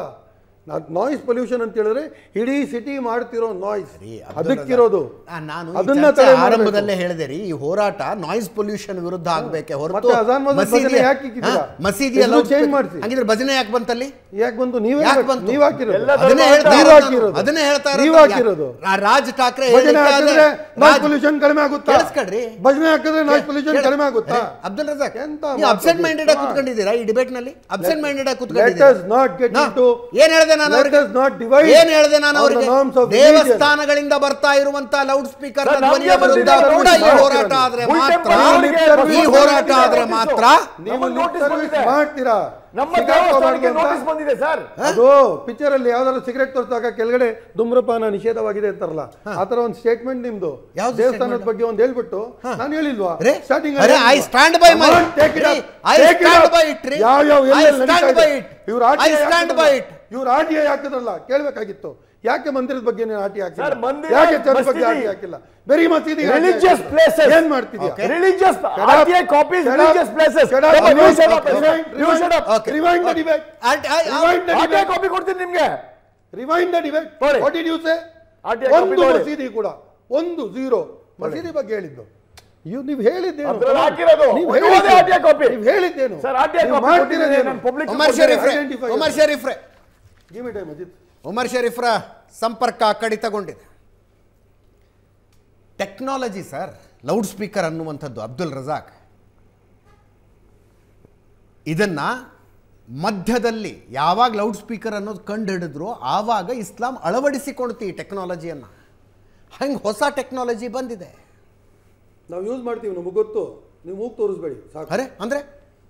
[SPEAKER 2] ನಾಯ್ಸ್ ಪೊಲ್ಯೂಷನ್ ಅಂತ ಹೇಳಿದ್ರೆ ಇಡೀ ಸಿಟಿ ಮಾಡ್ತಿರೋ ನಾಯ್ಸ್ ಅದಕ್ಕಿರೋದು
[SPEAKER 1] ಆ, ನಾನು ಈ
[SPEAKER 2] ಅದನ್ನ
[SPEAKER 1] ಚರ್ಚೆ
[SPEAKER 2] ತಡೆ ಮಾಡ್ಬೇಕು.
[SPEAKER 1] ಆರಂಭದಲ್ಲೇ ಹೇಳಿದೆ ರೀ ಈ ಹೋರಾಟ ನಾಯ್ಸ್ ಪೊಲ್ಯೂಷನ್ ವಿರುದ್ಧ ಆಗ್ಬೇಕೆ ಹೊರತು
[SPEAKER 2] ಮತ್ತೆ ಅಜಾನ್ ಮಜಾನ್
[SPEAKER 1] ಮಸೀದಿಯ-
[SPEAKER 2] ಭಜನೆ ಯಾಕೆ ಇಕ್ಕಿದ್ದೀರಾ?
[SPEAKER 1] ಹಾ, ಮಸೀದಿಯ
[SPEAKER 2] ಹೆಸರು
[SPEAKER 1] loudspeaker-
[SPEAKER 2] change ಮಾಡ್ಸಿ.
[SPEAKER 1] ಹಂಗಿದ್ರೆ ಭಜನೆ ಯಾಕೆ ಬಂತಲ್ಲಿ
[SPEAKER 2] ಯಾಕೆ ಬಂತು ನೀವೇ
[SPEAKER 1] ಯಾಕೆ
[SPEAKER 2] ಹೇಳ್ಬೇಕು.
[SPEAKER 1] ಬಂತು?
[SPEAKER 2] ನೀವ್ ಹಾಕಿರೋದು
[SPEAKER 4] ಎಲ್ಲ
[SPEAKER 1] ಅದನ್ನೇ
[SPEAKER 4] ಧರ್ಮ
[SPEAKER 1] ಹೇಳ್ತಾ
[SPEAKER 2] ನೀವ್
[SPEAKER 1] ಇರೋದು
[SPEAKER 2] ಹಾಕಿರೋದು.
[SPEAKER 1] ನಾನು. ಅದನ್ನೇ ಹೇಳ್ತಾ
[SPEAKER 2] ನೀವ್
[SPEAKER 1] ಇರೋದು
[SPEAKER 2] ಹಾಕಿರೋದು.
[SPEAKER 1] ಯಾ- ರಾಜ್ ಠಾಕ್ರೆ
[SPEAKER 2] ಭಜನೆ
[SPEAKER 1] ಹೇಳಿಕೆ ಆದ್ರೆ
[SPEAKER 2] ಹಾಕಿದ್ರೆ ನಾಯ್ಸ್
[SPEAKER 1] ರಾಜ್-
[SPEAKER 2] ಪೊಲ್ಯೂಷನ್ ಕಡಿಮೆ ಆಗುತ್ತಾ
[SPEAKER 1] ಕೇಳಿಸ್ಕೊಳ್ರಿ.
[SPEAKER 2] ಭಜನೆ ಹಾಕಿದ್ರೆ ನಾಯ್ಸ್ ಪೊಲ್ಯೂಷನ್
[SPEAKER 1] ಕೇಳಿ-
[SPEAKER 2] ಕಡಿಮೆ ಆಗುತ್ತಾ
[SPEAKER 1] ಅರೆ, ಅಬ್ದುಲ್ ರಜಾಕ್
[SPEAKER 2] ಎಂತ
[SPEAKER 1] ನೀವು
[SPEAKER 2] ಮಾತು
[SPEAKER 1] ಅಬ್ಸೆಂಟ್
[SPEAKER 2] ಅದು?
[SPEAKER 1] ಮೈಂಡೆಡ್ ಆಗಿ ಕೂತ್ಕೊಂಡಿದ್ದೀರಾ ಈ ಡಿಬೇಟ್ ನಲ್ಲಿ ಅಬ್ಸೆಂಟ್ ಮೈಂಡೆಡ್ ಆಗಿ
[SPEAKER 2] Let
[SPEAKER 1] ಕೂತ್ಕೊಂಡಿದ್ದೀರಾ
[SPEAKER 2] us not get
[SPEAKER 1] ನಾ-
[SPEAKER 2] into
[SPEAKER 1] ಏನ್ ಹೇಳಿದೆ ನಾನು
[SPEAKER 2] let
[SPEAKER 1] ಅವ್ರಿಗೆ
[SPEAKER 2] us not divide
[SPEAKER 1] ಏನ್ ಹೇಳಿದೆ ನಾನು
[SPEAKER 2] on the
[SPEAKER 1] ಅವರಿಗೆ
[SPEAKER 2] norms of religion.
[SPEAKER 1] ದೇವಸ್ಥಾನಗಳಿಂದ ಬರ್ತಾ ಇರುವಂತ ಲೌಡ್ ಸ್ಪೀಕರ್
[SPEAKER 4] ಸರ್, ನಮ್ಗೆ
[SPEAKER 1] ಧ್ವನಿಯ ವಿರುದ್ಧ
[SPEAKER 4] ಬಂದಿದೆ
[SPEAKER 1] ಕೂಡ ಈ
[SPEAKER 2] ನೋಡಿ,
[SPEAKER 1] ಹೋರಾಟ ಆದ್ರೆ
[SPEAKER 4] Full
[SPEAKER 1] ಮಾತ್ರ
[SPEAKER 4] temple ಅವರಿಗೆ
[SPEAKER 1] ಈ
[SPEAKER 4] notice
[SPEAKER 1] ಹೋರಾಟ
[SPEAKER 4] ಬಂದಿದೆ,
[SPEAKER 1] ಆದ್ರೆ
[SPEAKER 4] notice.
[SPEAKER 1] ಮಾತ್ರ
[SPEAKER 2] ನೀವು
[SPEAKER 4] ನಮಗೆ
[SPEAKER 2] ಲಿಪ್
[SPEAKER 4] notice
[SPEAKER 2] ಸರ್ವಿಸ್
[SPEAKER 4] ಬಂದಿದೆ.
[SPEAKER 2] ಮಾಡ್ತೀರಾ
[SPEAKER 4] ನಮ್ಮ
[SPEAKER 2] ಸಿಗಾಕೋಬಾರ್ದು
[SPEAKER 4] ದೇವಸ್ಥಾನಕ್ಕೆ
[SPEAKER 2] ಅಂತ.
[SPEAKER 4] ನೋಟಿಸ್ ಬಂದಿದೆ ಸರ್
[SPEAKER 2] ಅದು ಪಿಕ್ಚರ್ ಅಲ್ಲಿ ಯಾವ್ದಾದ್ರು ಸಿಗರೆಟ್ ತೋರಿಸಿದಾಗ ಕೆಳಗಡೆ ಧೂಮ್ರಪಾನ ನಿಷೇಧವಾಗಿದೆ ಅಂತಾರಲ್ಲ ಆತರ ಒಂದು ಸ್ಟೇಟ್ಮೆಂಟ್ ನಿಮ್ದು
[SPEAKER 1] ಯಾವ್ದು
[SPEAKER 2] ದೇವಸ್ಥಾನದ
[SPEAKER 1] statement?
[SPEAKER 2] ಬಗ್ಗೆ ಒಂದು ಹೇಳ್ಬಿಟ್ಟು ನಾನು ಹೇಳಿಲ್ವಾ
[SPEAKER 1] ಅರೆ,
[SPEAKER 2] ಸ್ಟಾರ್ಟಿಂಗ್
[SPEAKER 1] ಅರೆ, I stand by my- ರೀ, I stand by it, ರೀ.
[SPEAKER 2] ಯಾವ ಯಾವ
[SPEAKER 1] I
[SPEAKER 2] ಎಲ್ಲೆಲ್ಲಿ
[SPEAKER 1] stand
[SPEAKER 2] ನಡೀತಾ
[SPEAKER 1] by
[SPEAKER 2] ಇದೆ?
[SPEAKER 1] it.
[SPEAKER 2] ಇವ್ರು R
[SPEAKER 1] I stand by it.
[SPEAKER 2] ಇವ್ರು ಆರ್ ಟಿ ಐ ಹಾಕಿದ್ರಲ್ಲ ಕೇಳ್ಬೇಕಾಗಿತ್ತು ಯಾಕೆ ಮಂದಿರದ ಬಗ್ಗೆ ನೀನು ಆಟಿ ಹಾಕಿಲ್ಲ
[SPEAKER 4] ಸರ್, ಮಂದಿರ,
[SPEAKER 2] ಯಾಕೆ ಚರ್ಚ್ ಬಗ್ಗೆ
[SPEAKER 4] ಮಸೀದಿ.
[SPEAKER 2] ಆಟಿ ಹಾಕಿಲ್ಲ ಬರೀ ಮಸೀದಿ
[SPEAKER 4] ರಿಲಿಜಿಯಸ್ ಪ್ಲೇಸಸ್
[SPEAKER 2] ಏನ್ ಮಾಡ್ತಿದ್ಯಾ
[SPEAKER 1] Okay.
[SPEAKER 4] Religious
[SPEAKER 2] Shut up.
[SPEAKER 4] RTI copies
[SPEAKER 2] Shut up.
[SPEAKER 4] Religious places
[SPEAKER 2] Shut up.
[SPEAKER 4] You shut up
[SPEAKER 2] Rewind,
[SPEAKER 4] you shut up
[SPEAKER 1] Okay.
[SPEAKER 2] Rewind the debate.
[SPEAKER 1] And I- I-
[SPEAKER 2] Rewind the
[SPEAKER 4] RTI
[SPEAKER 2] debate.
[SPEAKER 4] Copy ಕೊಡ್ತೀನಿ ನಿಮ್ಗೆ
[SPEAKER 2] rewind the debate
[SPEAKER 4] ನೋಡಿ.
[SPEAKER 2] What did you say
[SPEAKER 4] RTI copy
[SPEAKER 2] ಒಂದು
[SPEAKER 4] ನೋಡಿ.
[SPEAKER 2] ಮಸೀದಿ ಕೂಡ ಒಂದು zero ಮಸೀದಿ ಬಗ್ಗೆ ಹೇಳಿದ್ದು ಇವ್ ನೀವು ಹೇಳಿದ್ದೇನು
[SPEAKER 4] ಅದ್ರಲ್ಲಿ ಹಾಕಿರೋದು.
[SPEAKER 2] ನೀವು
[SPEAKER 4] ಒಂದು
[SPEAKER 2] ಹೇಳಿದ್ದೇನು?
[SPEAKER 4] RTI copy.
[SPEAKER 2] ನೀವು ಹೇಳಿದ್ದೇನು
[SPEAKER 4] ಸರ್ ಆರ್ಟಿಐ
[SPEAKER 2] ನೀವು
[SPEAKER 4] ಕಾಪಿ
[SPEAKER 2] ಮಾಡ್ತಿರೋದೇನು?
[SPEAKER 4] ನಾನು ಪಬ್ಲಿಕ್
[SPEAKER 1] ಉಮರ್ ಶರೀಫ್ರೆ
[SPEAKER 2] Identify
[SPEAKER 1] ಉಮರ್ ಶರೀಫ್ರೆ
[SPEAKER 2] Give me time, Ajit.
[SPEAKER 1] Umar ಶರೀಫ್ರ ಸಂಪರ್ಕ ಕಡಿತಗೊಂಡಿದೆ ಟೆಕ್ನಾಲಜಿ ಸರ್ ಲೌಡ್ ಸ್ಪೀಕರ್ ಅನ್ನುವಂಥದ್ದು ಅಬ್ದುಲ್ ರಜಾಕ್ ಇದನ್ನ ಮಧ್ಯದಲ್ಲಿ ಯಾವಾಗ ಲೌಡ್ ಸ್ಪೀಕರ್ ಅನ್ನೋದು ಕಂಡು ಹಿಡಿದ್ರು ಆವಾಗ ಇಸ್ಲಾಂ ಅಳವಡಿಸಿಕೊಳ್ತಿ ಈ ಟೆಕ್ನಾಲಜಿಯನ್ನು ಹಂಗೆ ಹೊಸ ಟೆಕ್ನಾಲಜಿ ಬಂದಿದೆ
[SPEAKER 2] ನಾವು ಯೂಸ್ ಮಾಡ್ತೀವಿ ನಮಗೆ ಗೊತ್ತು ನೀವು ಮೂಗ್ ತೋರಿಸ್ಬೇಡಿ ಸಾಕು
[SPEAKER 1] ಅರೆ ಅಂದ್ರೆ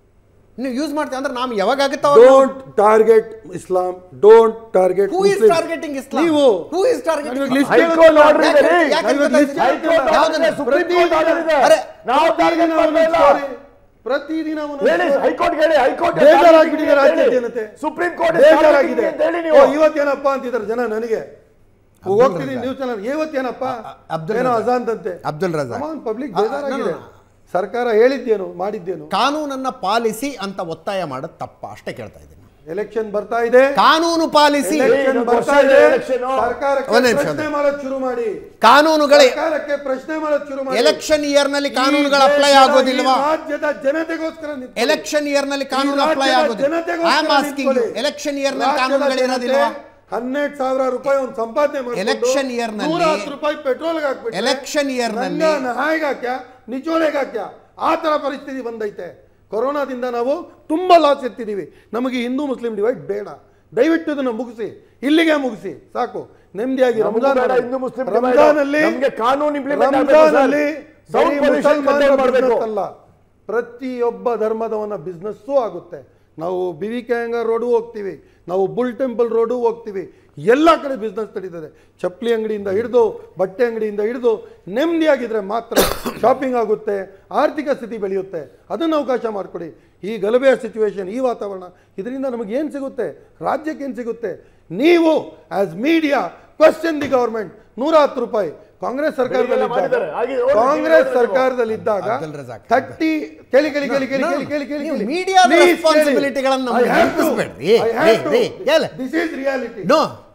[SPEAKER 1] ನೀವು ಯೂಸ್ ಮಾಡ್ತೀವಿ ಅಂದ್ರೆ ನಾವು ಯಾವಾಗ ಆಗುತ್ತೋ
[SPEAKER 2] don't target Islam don't target
[SPEAKER 1] who is targeting Islam
[SPEAKER 2] ನೀವು
[SPEAKER 1] ಹೂ ಇಸ್ ಟಾರ್ಗೆಟಿಂಗ್
[SPEAKER 2] ನನಗೆ list
[SPEAKER 4] ಹೈಕೋರ್ಟ್ ಆರ್ಡರ್ ಇದೆ ರೀ
[SPEAKER 1] ಯಾಕೆ
[SPEAKER 2] ನನಗೆ
[SPEAKER 1] ಗೊತ್ತಾ
[SPEAKER 2] list
[SPEAKER 1] ಇದು?
[SPEAKER 4] ಹೈಕೋರ್ಟ್ ಆರ್ಡರ್ ಇದೆ ಸುಪ್ರೀಂ ಕೋರ್ಟ್ ಆರ್ಡರ್ ಇದೆ
[SPEAKER 1] ಅರೆ,
[SPEAKER 4] ನಾವು ಟಾರ್ಗೆಟ್ ಮಾಡ್ತಾ ಇಲ್ಲ
[SPEAKER 2] ಪ್ರತಿದಿನ ಒಂದೊಂದು
[SPEAKER 4] ಹೇಳಿ
[SPEAKER 2] story.
[SPEAKER 4] ಹೈಕೋರ್ಟ್ ಹೇಳಿ ಹೈಕೋರ್ಟ್
[SPEAKER 2] ಬೇಜಾರಾಗ್ಬಿಟ್ಟಿದೆ ರಾಜ್ಯ ಜನತೆ
[SPEAKER 4] ಸುಪ್ರೀಂ ಕೋರ್ಟ್
[SPEAKER 2] ಬೇಜಾರಾಗಿದೆ
[SPEAKER 4] ಅಂತ ಹೇಳಿ
[SPEAKER 2] ಓ,
[SPEAKER 4] ನೀವು
[SPEAKER 2] ಇವತ್ತೇನಪ್ಪ ಅಂತಿದ್ದಾರೆ ಜನ ನನಗೆ ಹೋಗ್ತಿದ್ದೀನಿ ನ್ಯೂಸ್ ಚಾನಲ್ ಇವತ್ತೇನಪ್ಪ
[SPEAKER 1] ಅಬ್ದುಲ್
[SPEAKER 2] ಏನೋ
[SPEAKER 1] ರಜಾಕ್.
[SPEAKER 2] ಅಜಾನ್ ಅಂತೆ
[SPEAKER 1] ಅಬ್ದುಲ್ ರಜಾಕ್
[SPEAKER 2] ಪಬ್ಲಿಕ್
[SPEAKER 1] ಆ,
[SPEAKER 2] ಬೇಜಾರಾಗಿದೆ
[SPEAKER 1] no, no, no.
[SPEAKER 2] ಸರ್ಕಾರ ಹೇಳಿದ್ದೇನು ಮಾಡಿದ್ದೇನು
[SPEAKER 1] ಕಾನೂನನ್ನ ಪಾಲಿಸಿ ಅಂತ ಒತ್ತಾಯ ಮಾಡೋದು ತಪ್ಪ ಅಷ್ಟೇ ಕೇಳ್ತಾ ಇದ್ದೀನಿ
[SPEAKER 2] ಎಲೆಕ್ಷನ್ ಬರ್ತಾ ಇದೆ
[SPEAKER 1] ಕಾನೂನು ಪಾಲಿಸಿ
[SPEAKER 2] ಎಲೆಕ್ಷನ್
[SPEAKER 4] ಇದು
[SPEAKER 2] ಬರ್ತಾ
[SPEAKER 4] ವರ್ಷದ
[SPEAKER 2] ಇದೆ
[SPEAKER 4] election.
[SPEAKER 2] ಸರ್ಕಾರಕ್ಕೆ
[SPEAKER 1] ಒಂದೇ ನಿಮಿಷ,
[SPEAKER 2] ಪ್ರಶ್ನೆ
[SPEAKER 1] ಒಂದೇ.
[SPEAKER 2] ಮಾಡೋದು ಶುರು ಮಾಡಿ
[SPEAKER 1] ಕಾನೂನುಗಳೇ
[SPEAKER 2] ಸರ್ಕಾರಕ್ಕೆ ಪ್ರಶ್ನೆ ಮಾಡೋದು ಶುರು ಮಾಡಿ
[SPEAKER 1] ಎಲೆಕ್ಷನ್ ಇಯರ್ ನಲ್ಲಿ
[SPEAKER 2] ಈ
[SPEAKER 1] ಕಾನೂನುಗಳು ಅಪ್ಲೈ
[SPEAKER 2] ದೇಶದ,
[SPEAKER 1] ಆಗೋದಿಲ್ವಾ
[SPEAKER 2] ಈ ರಾಜ್ಯದ ಜನತೆಗೋಸ್ಕರ ನಿಂತ್ಕೊಳ್ಳಿ.
[SPEAKER 1] ಎಲೆಕ್ಷನ್ ಇಯರ್ ನಲ್ಲಿ ಕಾನೂನು
[SPEAKER 2] ಈ
[SPEAKER 1] ಅಪ್ಲೈ
[SPEAKER 2] ರಾಜ್ಯದ
[SPEAKER 1] ಆಗೋದಿಲ್ಲ
[SPEAKER 2] ಜನತೆಗೋಸ್ಕರ
[SPEAKER 1] ಐ ಆಮ್ ಆಸ್ಕಿಂಗ್
[SPEAKER 2] ನಿಂತ್ಕೊಳ್ಳಿ.
[SPEAKER 1] ಎಲೆಕ್ಷನ್ ಇಯರ್ ನಲ್ಲಿ
[SPEAKER 2] ರಾಜ್ಯದ
[SPEAKER 1] ಕಾನೂನುಗಳು ಇರೋದಿಲ್ವಾ
[SPEAKER 2] ಜನತೆ ಹನ್ನೆರಡು ಸಾವಿರ ರೂಪಾಯಿ ಒಂದು ಸಂಪಾದನೆ ಮಾಡ್ಕೊಂಡು
[SPEAKER 1] Election year ನಲ್ಲಿ
[SPEAKER 2] ನೂರ ಹತ್ತು ರೂಪಾಯಿ ಪೆಟ್ರೋಲ್ ಹಾಕ್ಬಿಟ್ಟು
[SPEAKER 1] Election year ನಲ್ಲಿ-
[SPEAKER 2] ಹಾಯ್ಗೆ ಹಾಕ್ಯ ನಿಚೋಳೆಗೆ ಹಾಕ್ಯ ಆ ತರ ಪರಿಸ್ಥಿತಿ ಬಂದೈತೆ ಕೊರೋನಾದಿಂದ ನಾವು ತುಂಬಾ ಲಾಸ್ ಎತ್ತಿದೀವಿ ನಮಗೆ ಹಿಂದೂ ಮುಸ್ಲಿಂ ಡಿವೈಡ್ ಬೇಡ ದಯವಿಟ್ಟು ಇದನ್ನ ಮುಗಿಸಿ ಇಲ್ಲಿಗೆ ಮುಗಿಸಿ ಸಾಕು ನೆಮ್ಮದಿಯಾಗಿ
[SPEAKER 4] ನಮಗೂ
[SPEAKER 2] ರಂಜಾನ್
[SPEAKER 4] ಬೇಡ,
[SPEAKER 2] ಮಾಡಿ.
[SPEAKER 4] ಹಿಂದೂ ಮುಸ್ಲಿಂ
[SPEAKER 2] ರಂಜಾನ್ ಅಲ್ಲಿ
[SPEAKER 4] ನಮ್ಗೆ ಕಾನೂನು implement ಆಗ್ಬೇಕು ಸರ್.
[SPEAKER 2] ರಂಜಾನಲ್ಲಿ
[SPEAKER 4] Sound
[SPEAKER 2] ಬರೀ
[SPEAKER 4] pollution
[SPEAKER 2] ಮುಸಲ್ಮಾನರ
[SPEAKER 4] control ಮಾಡ್ಬೇಕು.
[SPEAKER 2] business ಅಲ್ಲ ಪ್ರತಿಯೊಬ್ಬ ಧರ್ಮದವನ ಬಿಸ್ನೆಸ್ಸೂ ಆಗುತ್ತೆ ನಾವು ಬಿ ವಿ ಕೆ ಅಂಗ ರೋಡು ಹೋಗ್ತೀವಿ ನಾವು ಬುಲ್ ಟೆಂಪಲ್ ರೋಡು ಹೋಗ್ತೀವಿ ಎಲ್ಲ ಕಡೆ ಬಿಸ್ನೆಸ್ ನಡೀತದೆ ಚಪ್ಪಲಿ ಅಂಗಡಿಯಿಂದ ಹಿಡಿದು ಬಟ್ಟೆ ಅಂಗಡಿಯಿಂದ ಹಿಡಿದು ನೆಮ್ಮದಿಯಾಗಿದ್ರೆ ಮಾತ್ರ ಶಾಪಿಂಗ್ ಆಗುತ್ತೆ ಆರ್ಥಿಕ ಸ್ಥಿತಿ ಬೆಳೆಯುತ್ತೆ ಅದನ್ನು ಅವಕಾಶ ಮಾಡಿಕೊಡಿ ಈ ಗಲಭೆಯ ಸಿಚುವೇಶನ್ ಈ ವಾತಾವರಣ ಇದರಿಂದ ನಮಗೆ ಏನು ಸಿಗುತ್ತೆ ರಾಜ್ಯಕ್ಕೆ ಏನು ಸಿಗುತ್ತೆ ನೀವು as media question the government ನೂರ ಹತ್ತು ರೂಪಾಯಿ ಕಾಂಗ್ರೆಸ್ ಸರ್ಕಾರದಲ್ಲಿ
[SPEAKER 4] ಮಾಡಿದ್ದಾರೆ. ಹಾಗೆ ನೋಡಿ,
[SPEAKER 2] ಕಾಂಗ್ರೆಸ್
[SPEAKER 4] ನೀವು
[SPEAKER 2] ಸರ್ಕಾರದಲ್ಲಿ ಇದ್ದಾಗ
[SPEAKER 1] ಅಬ್ದುಲ್ ರಜಾಕ್.
[SPEAKER 2] ಥರ್ಟಿ ಕೇಳಿ ಕೇಳಿ ಕೇಳಿ ಕೇಳಿ ಕೇಳಿ ಕೇಳಿ ಕೇಳಿ
[SPEAKER 1] ನೀವು
[SPEAKER 2] ಕೇಳಿ
[SPEAKER 1] ಮೀಡಿಯಾದ responsibilityಗಳನ್ನ ನಮ್ಗೆ ನೆನಪಿಸ್ಬೇಡ್ರಿ. ರೇ, ರೇ, ಹೇಳ.
[SPEAKER 2] This is reality
[SPEAKER 1] No.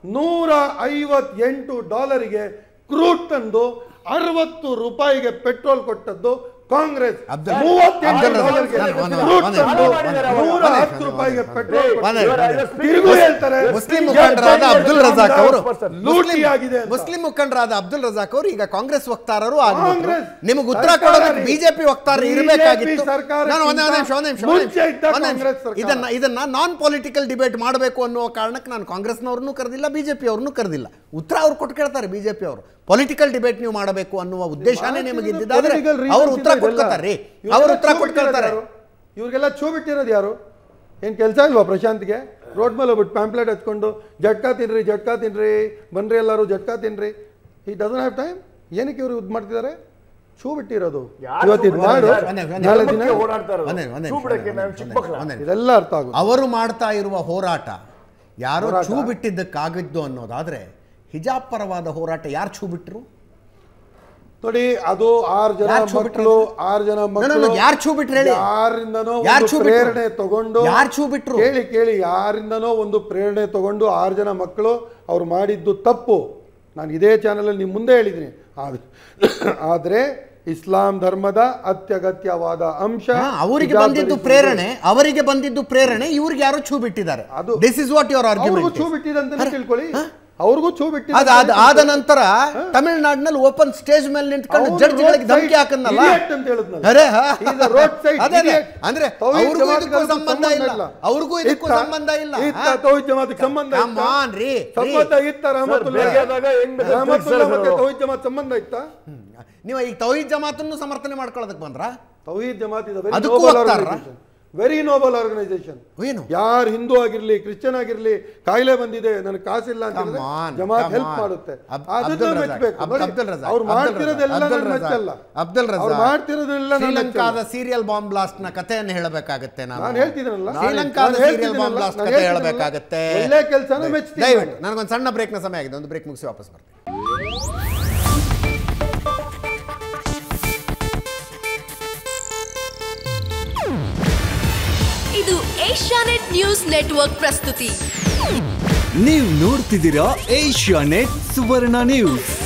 [SPEAKER 2] ನೂರ ಐವತ್ತೆಂಟು ಡಾಲರಿಗೆ ಕ್ರೂಡ್ ತಂದು ಅರವತ್ತು ರೂಪಾಯಿಗೆ ಪೆಟ್ರೋಲ್ ಕೊಟ್ಟದ್ದು ಕಾಂಗ್ರೆಸ್
[SPEAKER 1] ಅಬ್ದುಲ್-
[SPEAKER 2] ಮೂವತ್ತೆಂಟು
[SPEAKER 1] ಅಬ್ದುಲ್ ರಜಾಕ್
[SPEAKER 2] ಡಾಲರ್ಗೆ
[SPEAKER 1] ಒಂದ್- ಒಂದ್-
[SPEAKER 2] ಕ್ರೂಡ್
[SPEAKER 1] ಒಂದ್-
[SPEAKER 2] ತಂದು
[SPEAKER 4] ಒಂದ್-
[SPEAKER 2] ನೂರ
[SPEAKER 1] ಒಂದ್-
[SPEAKER 2] ಹತ್ತು ರೂಪಾಯಿಗೆ ಪೆಟ್ರೋಲ್
[SPEAKER 1] ಒಂದ್-
[SPEAKER 2] ಕೊಟ್ಟದ್ದು. ತಿರುಗು ಹೇಳ್ತಾರೆ
[SPEAKER 1] ಮುಸ್ಲಿಂ ಮುಖಂಡರಾದ ಅಬ್ದುಲ್ ರಜಾಕ್ ಅವರು
[SPEAKER 2] ಲೂಟಿ ಆಗಿದೆ ಅಂತ.
[SPEAKER 1] ಮುಸ್ಲಿಂ ಮುಖಂಡರಾದ ಅಬ್ದುಲ್ ರಜಾಕ್ ಅವರು ಈಗ ಕಾಂಗ್ರೆಸ್ ವಕ್ತಾರರು ಆಗ್ಬಿಟ್ರು
[SPEAKER 2] ಕಾಂಗ್ರೆಸ್
[SPEAKER 1] ನಿಮಗೆ ಉತ್ತರ
[SPEAKER 2] ಸರ್ಕಾರ
[SPEAKER 1] ಕೊಡೋದಕ್ಕೆ
[SPEAKER 2] ರೀ.
[SPEAKER 1] ಬಿಜೆಪಿ ವಕ್ತಾರರು
[SPEAKER 2] BJP
[SPEAKER 1] ಇರಬೇಕಾಗಿತ್ತು
[SPEAKER 2] ಸರ್ಕಾರಕ್ಕಿಂತ
[SPEAKER 1] ನಾನು ಒಂದೇ ಒಂದೇ ನಿಮಿಷ ಒಂದೇ ನಿಮಿಷ ಒಂದೇ
[SPEAKER 2] ಮುಂಚೆ
[SPEAKER 1] ನಿಮಿಷ,
[SPEAKER 2] ಇದ್ದ
[SPEAKER 1] ಒಂದೇ ನಿಮಿಷ.
[SPEAKER 2] ಕಾಂಗ್ರೆಸ್ ಸರ್ಕಾರ.
[SPEAKER 1] ಇದನ್ನ ಇದನ್ನ ನಾನ್ ಪೊಲಿಟಿಕಲ್ ಡಿಬೇಟ್ ಮಾಡಬೇಕು ಅನ್ನುವ ಕಾರಣಕ್ಕೆ ನಾನು ಕಾಂಗ್ರೆಸ್ನವ್ರನ್ನೂ ಕರೆದಿಲ್ಲ ಬಿಜೆಪಿ ಅವ್ರನ್ನೂ ಕರೆದಿಲ್ಲ ಉತ್ತರ ಅವ್ರು ಕೊಟ್ಟು ಕೇಳ್ತಾರೆ ಬಿಜೆಪಿ ಅವರು ಪೊಲಿಟಿಕಲ್ ಡಿಬೇಟ್ ನೀವು ಮಾಡಬೇಕು ಅನ್ನುವ ಉದ್ದೇಶನೇ ನಿಮಗೆ ಇದ್ದಿದ್ದಾದ್ರೆ
[SPEAKER 2] Political reasons
[SPEAKER 1] ಅವ್ರು ಉತ್ತರ
[SPEAKER 2] ಇದೆ ಇದೆಲ್ಲ.
[SPEAKER 1] ಕೊಟ್ಕೊತಾರೆ ರೀ
[SPEAKER 2] ಇವ್ರಿಗೆಲ್ಲ
[SPEAKER 1] ಅವ್ರು ಉತ್ತರ
[SPEAKER 2] ಚೂ
[SPEAKER 1] ಕೊಟ್ಕೊಳ್ತಾರೆ
[SPEAKER 2] ಬಿಟ್ಟಿರೋದು ಯಾರು? ಇವ್ರಿಗೆಲ್ಲ ಚೂ ಬಿಟ್ಟಿರೋದು ಯಾರು ಏನ್ ಕೆಲಸ ಇಲ್ವಾ ಪ್ರಶಾಂತ್ಗೆ ರೋಡ್ ಮೇಲೆ ಹೋಗ್ಬಿಟ್ಟು ಪ್ಯಾಂಪ್ಲೆಟ್ ಹಚ್ಕೊಂಡು ಜಟ್ಕಾ ತಿನ್ರಿ ಜಟ್ಕಾ ತಿನ್ರಿ ಬನ್ರಿ ಎಲ್ಲರೂ ಜಟ್ಕಾ ತಿನ್ರಿ ಈ ಡಸನ್ ಹ್ಯಾವ್ ಟೈಮ್ ಏನಕ್ಕೆ ಇವರು ಇದು ಮಾಡ್ತಿದ್ದಾರೆ ಚೂ ಬಿಟ್ಟಿರೋದು
[SPEAKER 4] ಯಾರು
[SPEAKER 2] ಇವತ್ತು ಇದು
[SPEAKER 4] ಚೂ
[SPEAKER 2] ಮಾಡು
[SPEAKER 4] ಬಿಟ್ಟಿದ್ದಾರೆ?
[SPEAKER 1] ಒಂದೇ- ಒಂದೇ-
[SPEAKER 2] ನಾಳೆ
[SPEAKER 4] ಧರ್ಮಕ್ಕೆ
[SPEAKER 2] ದಿನ
[SPEAKER 4] ಹೋರಾಡ್ತಾ ಇರೋದು.
[SPEAKER 1] ಒಂದೇ- ಒಂದೇ
[SPEAKER 4] ಚೂ
[SPEAKER 1] ನಿಮಿಷ,
[SPEAKER 4] ಬಿಡಕ್ಕೆ
[SPEAKER 1] ಒಂದೇ
[SPEAKER 4] ನಾವು
[SPEAKER 1] ನಿಮಿಷ,
[SPEAKER 4] ಚಿಕ್ಕ
[SPEAKER 1] ಒಂದೇ
[SPEAKER 4] ಮಕ್ಕಳ?
[SPEAKER 1] ನಿಮಿಷ.
[SPEAKER 2] ಇದೆಲ್ಲ ಅರ್ಥ ಆಗುತ್ತೆ
[SPEAKER 1] ಅವರು ಮಾಡ್ತಾ ಇರುವ ಹೋರಾಟ ಯಾರೋ
[SPEAKER 2] ಹೋರಾಟ?
[SPEAKER 1] ಛೂ ಬಿಟ್ಟಿದ್ದಕ್ಕಾಗಿದ್ದು ಅನ್ನೋದಾದ್ರೆ ಹಿಜಾಬ್ ಪರವಾದ ಹೋರಾಟ ಯಾರು ಛೂ ಬಿಟ್ರು
[SPEAKER 2] ನೋಡಿ ಅದು ಆರು ಜನ
[SPEAKER 1] ಯಾರ್ ಛೂ ಬಿಟ್ರು
[SPEAKER 2] ಮಕ್ಕಳು
[SPEAKER 1] ಅದು?
[SPEAKER 2] ಆರು ಜನ
[SPEAKER 1] no,
[SPEAKER 2] ಮಕ್ಕಳು
[SPEAKER 1] no, ಯಾರ್ ಛೂ ಬಿಟ್ರು ಹೇಳಿ?
[SPEAKER 2] ಯಾರಿಂದನೋ
[SPEAKER 1] ಯಾರ್
[SPEAKER 2] ಒಂದು
[SPEAKER 1] ಛೂ ಬಿಟ್ರು?
[SPEAKER 2] ಪ್ರೇರಣೆ ತಗೊಂಡು
[SPEAKER 1] ಯಾರ್ ಛೂ ಬಿಟ್ರು?
[SPEAKER 2] ಕೇಳಿ ಕೇಳಿ ಯಾರಿಂದನೋ ಒಂದು ಪ್ರೇರಣೆ ತಗೊಂಡು ಆರು ಜನ ಮಕ್ಕಳು ಅವ್ರು ಮಾಡಿದ್ದು ತಪ್ಪು ನಾನು ಇದೇ ಚಾನಲಲ್ಲಿ ನಿಮ್ಮ ಮುಂದೆ ಹೇಳಿದ್ದೀನಿ ಆದರೆ ಇಸ್ಲಾಂ ಧರ್ಮದ ಅತ್ಯಗತ್ಯವಾದ ಅಂಶ
[SPEAKER 1] ಹಾ, ಅವರಿಗೆ
[SPEAKER 2] ಹಿಜಾಬ್
[SPEAKER 1] ಬಂದಿದ್ದು
[SPEAKER 2] ಧರಿಸುವುದು.
[SPEAKER 1] ಪ್ರೇರಣೆ ಅವರಿಗೆ ಬಂದಿದ್ದು ಪ್ರೇರಣೆ ಇವ್ರಿಗೆ ಯಾರೋ ಛೂ ಬಿಟ್ಟಿದ್ದಾರೆ
[SPEAKER 2] ಅದು-
[SPEAKER 1] ದಿಸ್ ಇಸ್ ವಾಟ್ ಯುವರ್
[SPEAKER 2] ಅವ್ರಿಗೂ
[SPEAKER 1] ಆರ್ಗ್ಯುಮೆಂಟ್
[SPEAKER 2] ಚೂ ಬಿಟ್ಟಿದಂತ ತಿಳ್ಕೊಳ್ಳಿ ಅವ್ರಿಗೂ ಚೂ ಬಿಟ್ಟಿದೆ
[SPEAKER 1] ಅದ ಅದ ಆದ ನಂತರ ತಮಿಳುನಾಡಿನಲ್ಲಿ ಓಪನ್ ಸ್ಟೇಜ್ ಮೇಲೆ ನಿಂತ್ಕೊಂಡು
[SPEAKER 2] ಅವ್ನು
[SPEAKER 1] ಜಡ್ಜ್ಗಳಿಗೆ
[SPEAKER 2] road
[SPEAKER 1] ಧಮಕಿ
[SPEAKER 2] side
[SPEAKER 1] ಹಾಕನ್ನಲ್ಲ
[SPEAKER 2] idiot ಅಂತ ಹೇಳಿದ್ನಲ್ಲ.
[SPEAKER 1] ಅರೆ ಹಾ.
[SPEAKER 2] He is a road side
[SPEAKER 1] ಅದೇ ಅದೇ.
[SPEAKER 2] idiot.
[SPEAKER 1] ಅಂದ್ರೆ
[SPEAKER 2] ತೌಹೀದ್
[SPEAKER 1] ಅವ್ರಿಗೂ ಇದಕ್ಕೂ
[SPEAKER 2] ಜಮಾತ್ಗಳಿಗೂ
[SPEAKER 1] ಸಂಬಂಧ ಇಲ್ಲ ಅವ್ರಿಗೂ ಇದಕ್ಕೂ
[SPEAKER 2] ಇತ್ತ-
[SPEAKER 1] ಸಂಬಂಧ ಇಲ್ಲ
[SPEAKER 2] ಇತ್ತ
[SPEAKER 1] ಹಾ?
[SPEAKER 2] ತೌಹೀದ್ ಜಮಾತ್ಗೆ ಸಂಬಂಧ
[SPEAKER 1] Come
[SPEAKER 2] ಇತ್ತ?
[SPEAKER 1] on ರೀ, ರೀ.
[SPEAKER 2] ಸಂಬಂಧ ಇತ್ತ ರಹಮತುಲ್ಲಾ
[SPEAKER 4] ಬೇಕಾದಾಗ ಹೆಂಗ್ ಬೇಕಾದ್ರೆ
[SPEAKER 2] ರಹಮತುಲ್ಲಾ
[SPEAKER 4] ತಿರ್ಗ್ಸ್ತಾರೆ
[SPEAKER 2] ಮತ್ತೆ
[SPEAKER 4] ಅವ್ರು.
[SPEAKER 2] ತೌಹೀದ್ ಜಮಾತ್ ಸಂಬಂಧ ಇತ್ತ
[SPEAKER 1] ಹ್ಮ್. ನೀವು ಈಗ ತೌಹೀದ್ ಜಮಾತನ್ನು ಸಮರ್ಥನೆ ಮಾಡ್ಕೊಳ್ಳೋದಕ್ಕೆ ಬಂದ್ರ
[SPEAKER 2] ತೌಹೀದ್ ಜಮಾತ್ ಇಸ್ ವೆರಿ
[SPEAKER 1] ಅದಕ್ಕೂ
[SPEAKER 2] ನೋಬಲ್
[SPEAKER 1] ವಕ್ತಾರರಾ?
[SPEAKER 2] ಆರ್ಗನೈಸೇಷನ್ ವೆರಿ ನೋಬಲ್ ಆರ್ಗನೈಸೇಷನ್
[SPEAKER 1] ಏನು
[SPEAKER 2] ಯಾರು ಹಿಂದೂ ಆಗಿರ್ಲಿ ಕ್ರಿಶ್ಚಿಯನ್ ಆಗಿರ್ಲಿ ಕಾಯಿಲೆ ಬಂದಿದೆ ನನಗೆ ಕಾಸಿಲ್ಲ ಅಂತ
[SPEAKER 1] Come
[SPEAKER 2] ಹೇಳಿದ್ರೆ
[SPEAKER 1] on,
[SPEAKER 2] Jamath
[SPEAKER 1] come
[SPEAKER 2] help
[SPEAKER 1] on.
[SPEAKER 2] ಮಾಡುತ್ತೆ
[SPEAKER 1] ಅಬ್-
[SPEAKER 2] ಅದನ್ನ
[SPEAKER 1] ಅಬ್ದುಲ್ ರಜಾಕ್,
[SPEAKER 2] ಮೆಚ್ಚಬೇಕು
[SPEAKER 1] ಅಬ್-
[SPEAKER 2] ನೋಡಿ,
[SPEAKER 1] ಅಬ್ದುಲ್ ರಜಾಕ್,
[SPEAKER 2] ಅವ್ರು
[SPEAKER 1] ಅಬ್ದುಲ್
[SPEAKER 2] ಮಾಡ್ತಿರೋದೆಲ್ಲ
[SPEAKER 1] ರಜಾಕ್,
[SPEAKER 2] ನಾನು ಮೆಚ್ಚಲ್ಲ
[SPEAKER 1] ಅಬ್ದುಲ್ ರಜಾಕ್.
[SPEAKER 2] ಅವ್ರು ಮಾಡ್ತಿರೋದೆಲ್ಲ ನಾನು ಮೆಚ್ಚಲ್ಲ.
[SPEAKER 1] ಶ್ರೀಲಂಕಾದ ಸೀರಿಯಲ್ ಬಾಂಬ್ ಬ್ಲಾಸ್ಟ್ ನ ಕಥೆಯನ್ನು ಹೇಳಬೇಕಾಗತ್ತೆ
[SPEAKER 2] ನಾನು
[SPEAKER 1] ನಾನು
[SPEAKER 2] ಹೇಳ್ತಿದ್ದೀನಲ್ಲ
[SPEAKER 1] ಶ್ರೀಲಂಕಾದ
[SPEAKER 2] ನಾನು
[SPEAKER 1] ಸೀರಿಯಲ್
[SPEAKER 2] ಹೇಳ್ತಿದ್ದೀನಲ್ಲ,
[SPEAKER 1] ಬಾಂಬ್ ಬ್ಲಾಸ್ಟ್
[SPEAKER 2] ನಾನು
[SPEAKER 1] ಕಥೆ
[SPEAKER 2] ಹೇಳ್ತಿದ್ದೀನಲ್ಲ,
[SPEAKER 1] ಹೇಳಬೇಕಾಗತ್ತೆ
[SPEAKER 2] ಒಳ್ಳೆ ಕೆಲಸನ ಮೆಚ್ತೀನಿ
[SPEAKER 1] ದಯವಿಟ್ಟು ನನಗೊಂದು ಸಣ್ಣ ಬ್ರೇಕ್ನ ಸಮಯ ಆಗಿದೆ ಒಂದು ಬ್ರೇಕ್ ಮುಗಿಸಿ ವಾಪಸ್ ಬರ್ತೀನಿ
[SPEAKER 5] ಇದು ಏಷ್ಯಾನೆಟ್ ನ್ಯೂಸ್ ನೆಟ್ವರ್ಕ್ ಪ್ರಸ್ತುತಿ
[SPEAKER 6] ನೀವು ನೋಡ್ತಿದ್ದೀರಾ ಏಷ್ಯಾ ನೆಟ್ ಸುವರ್ಣ ನ್ಯೂಸ್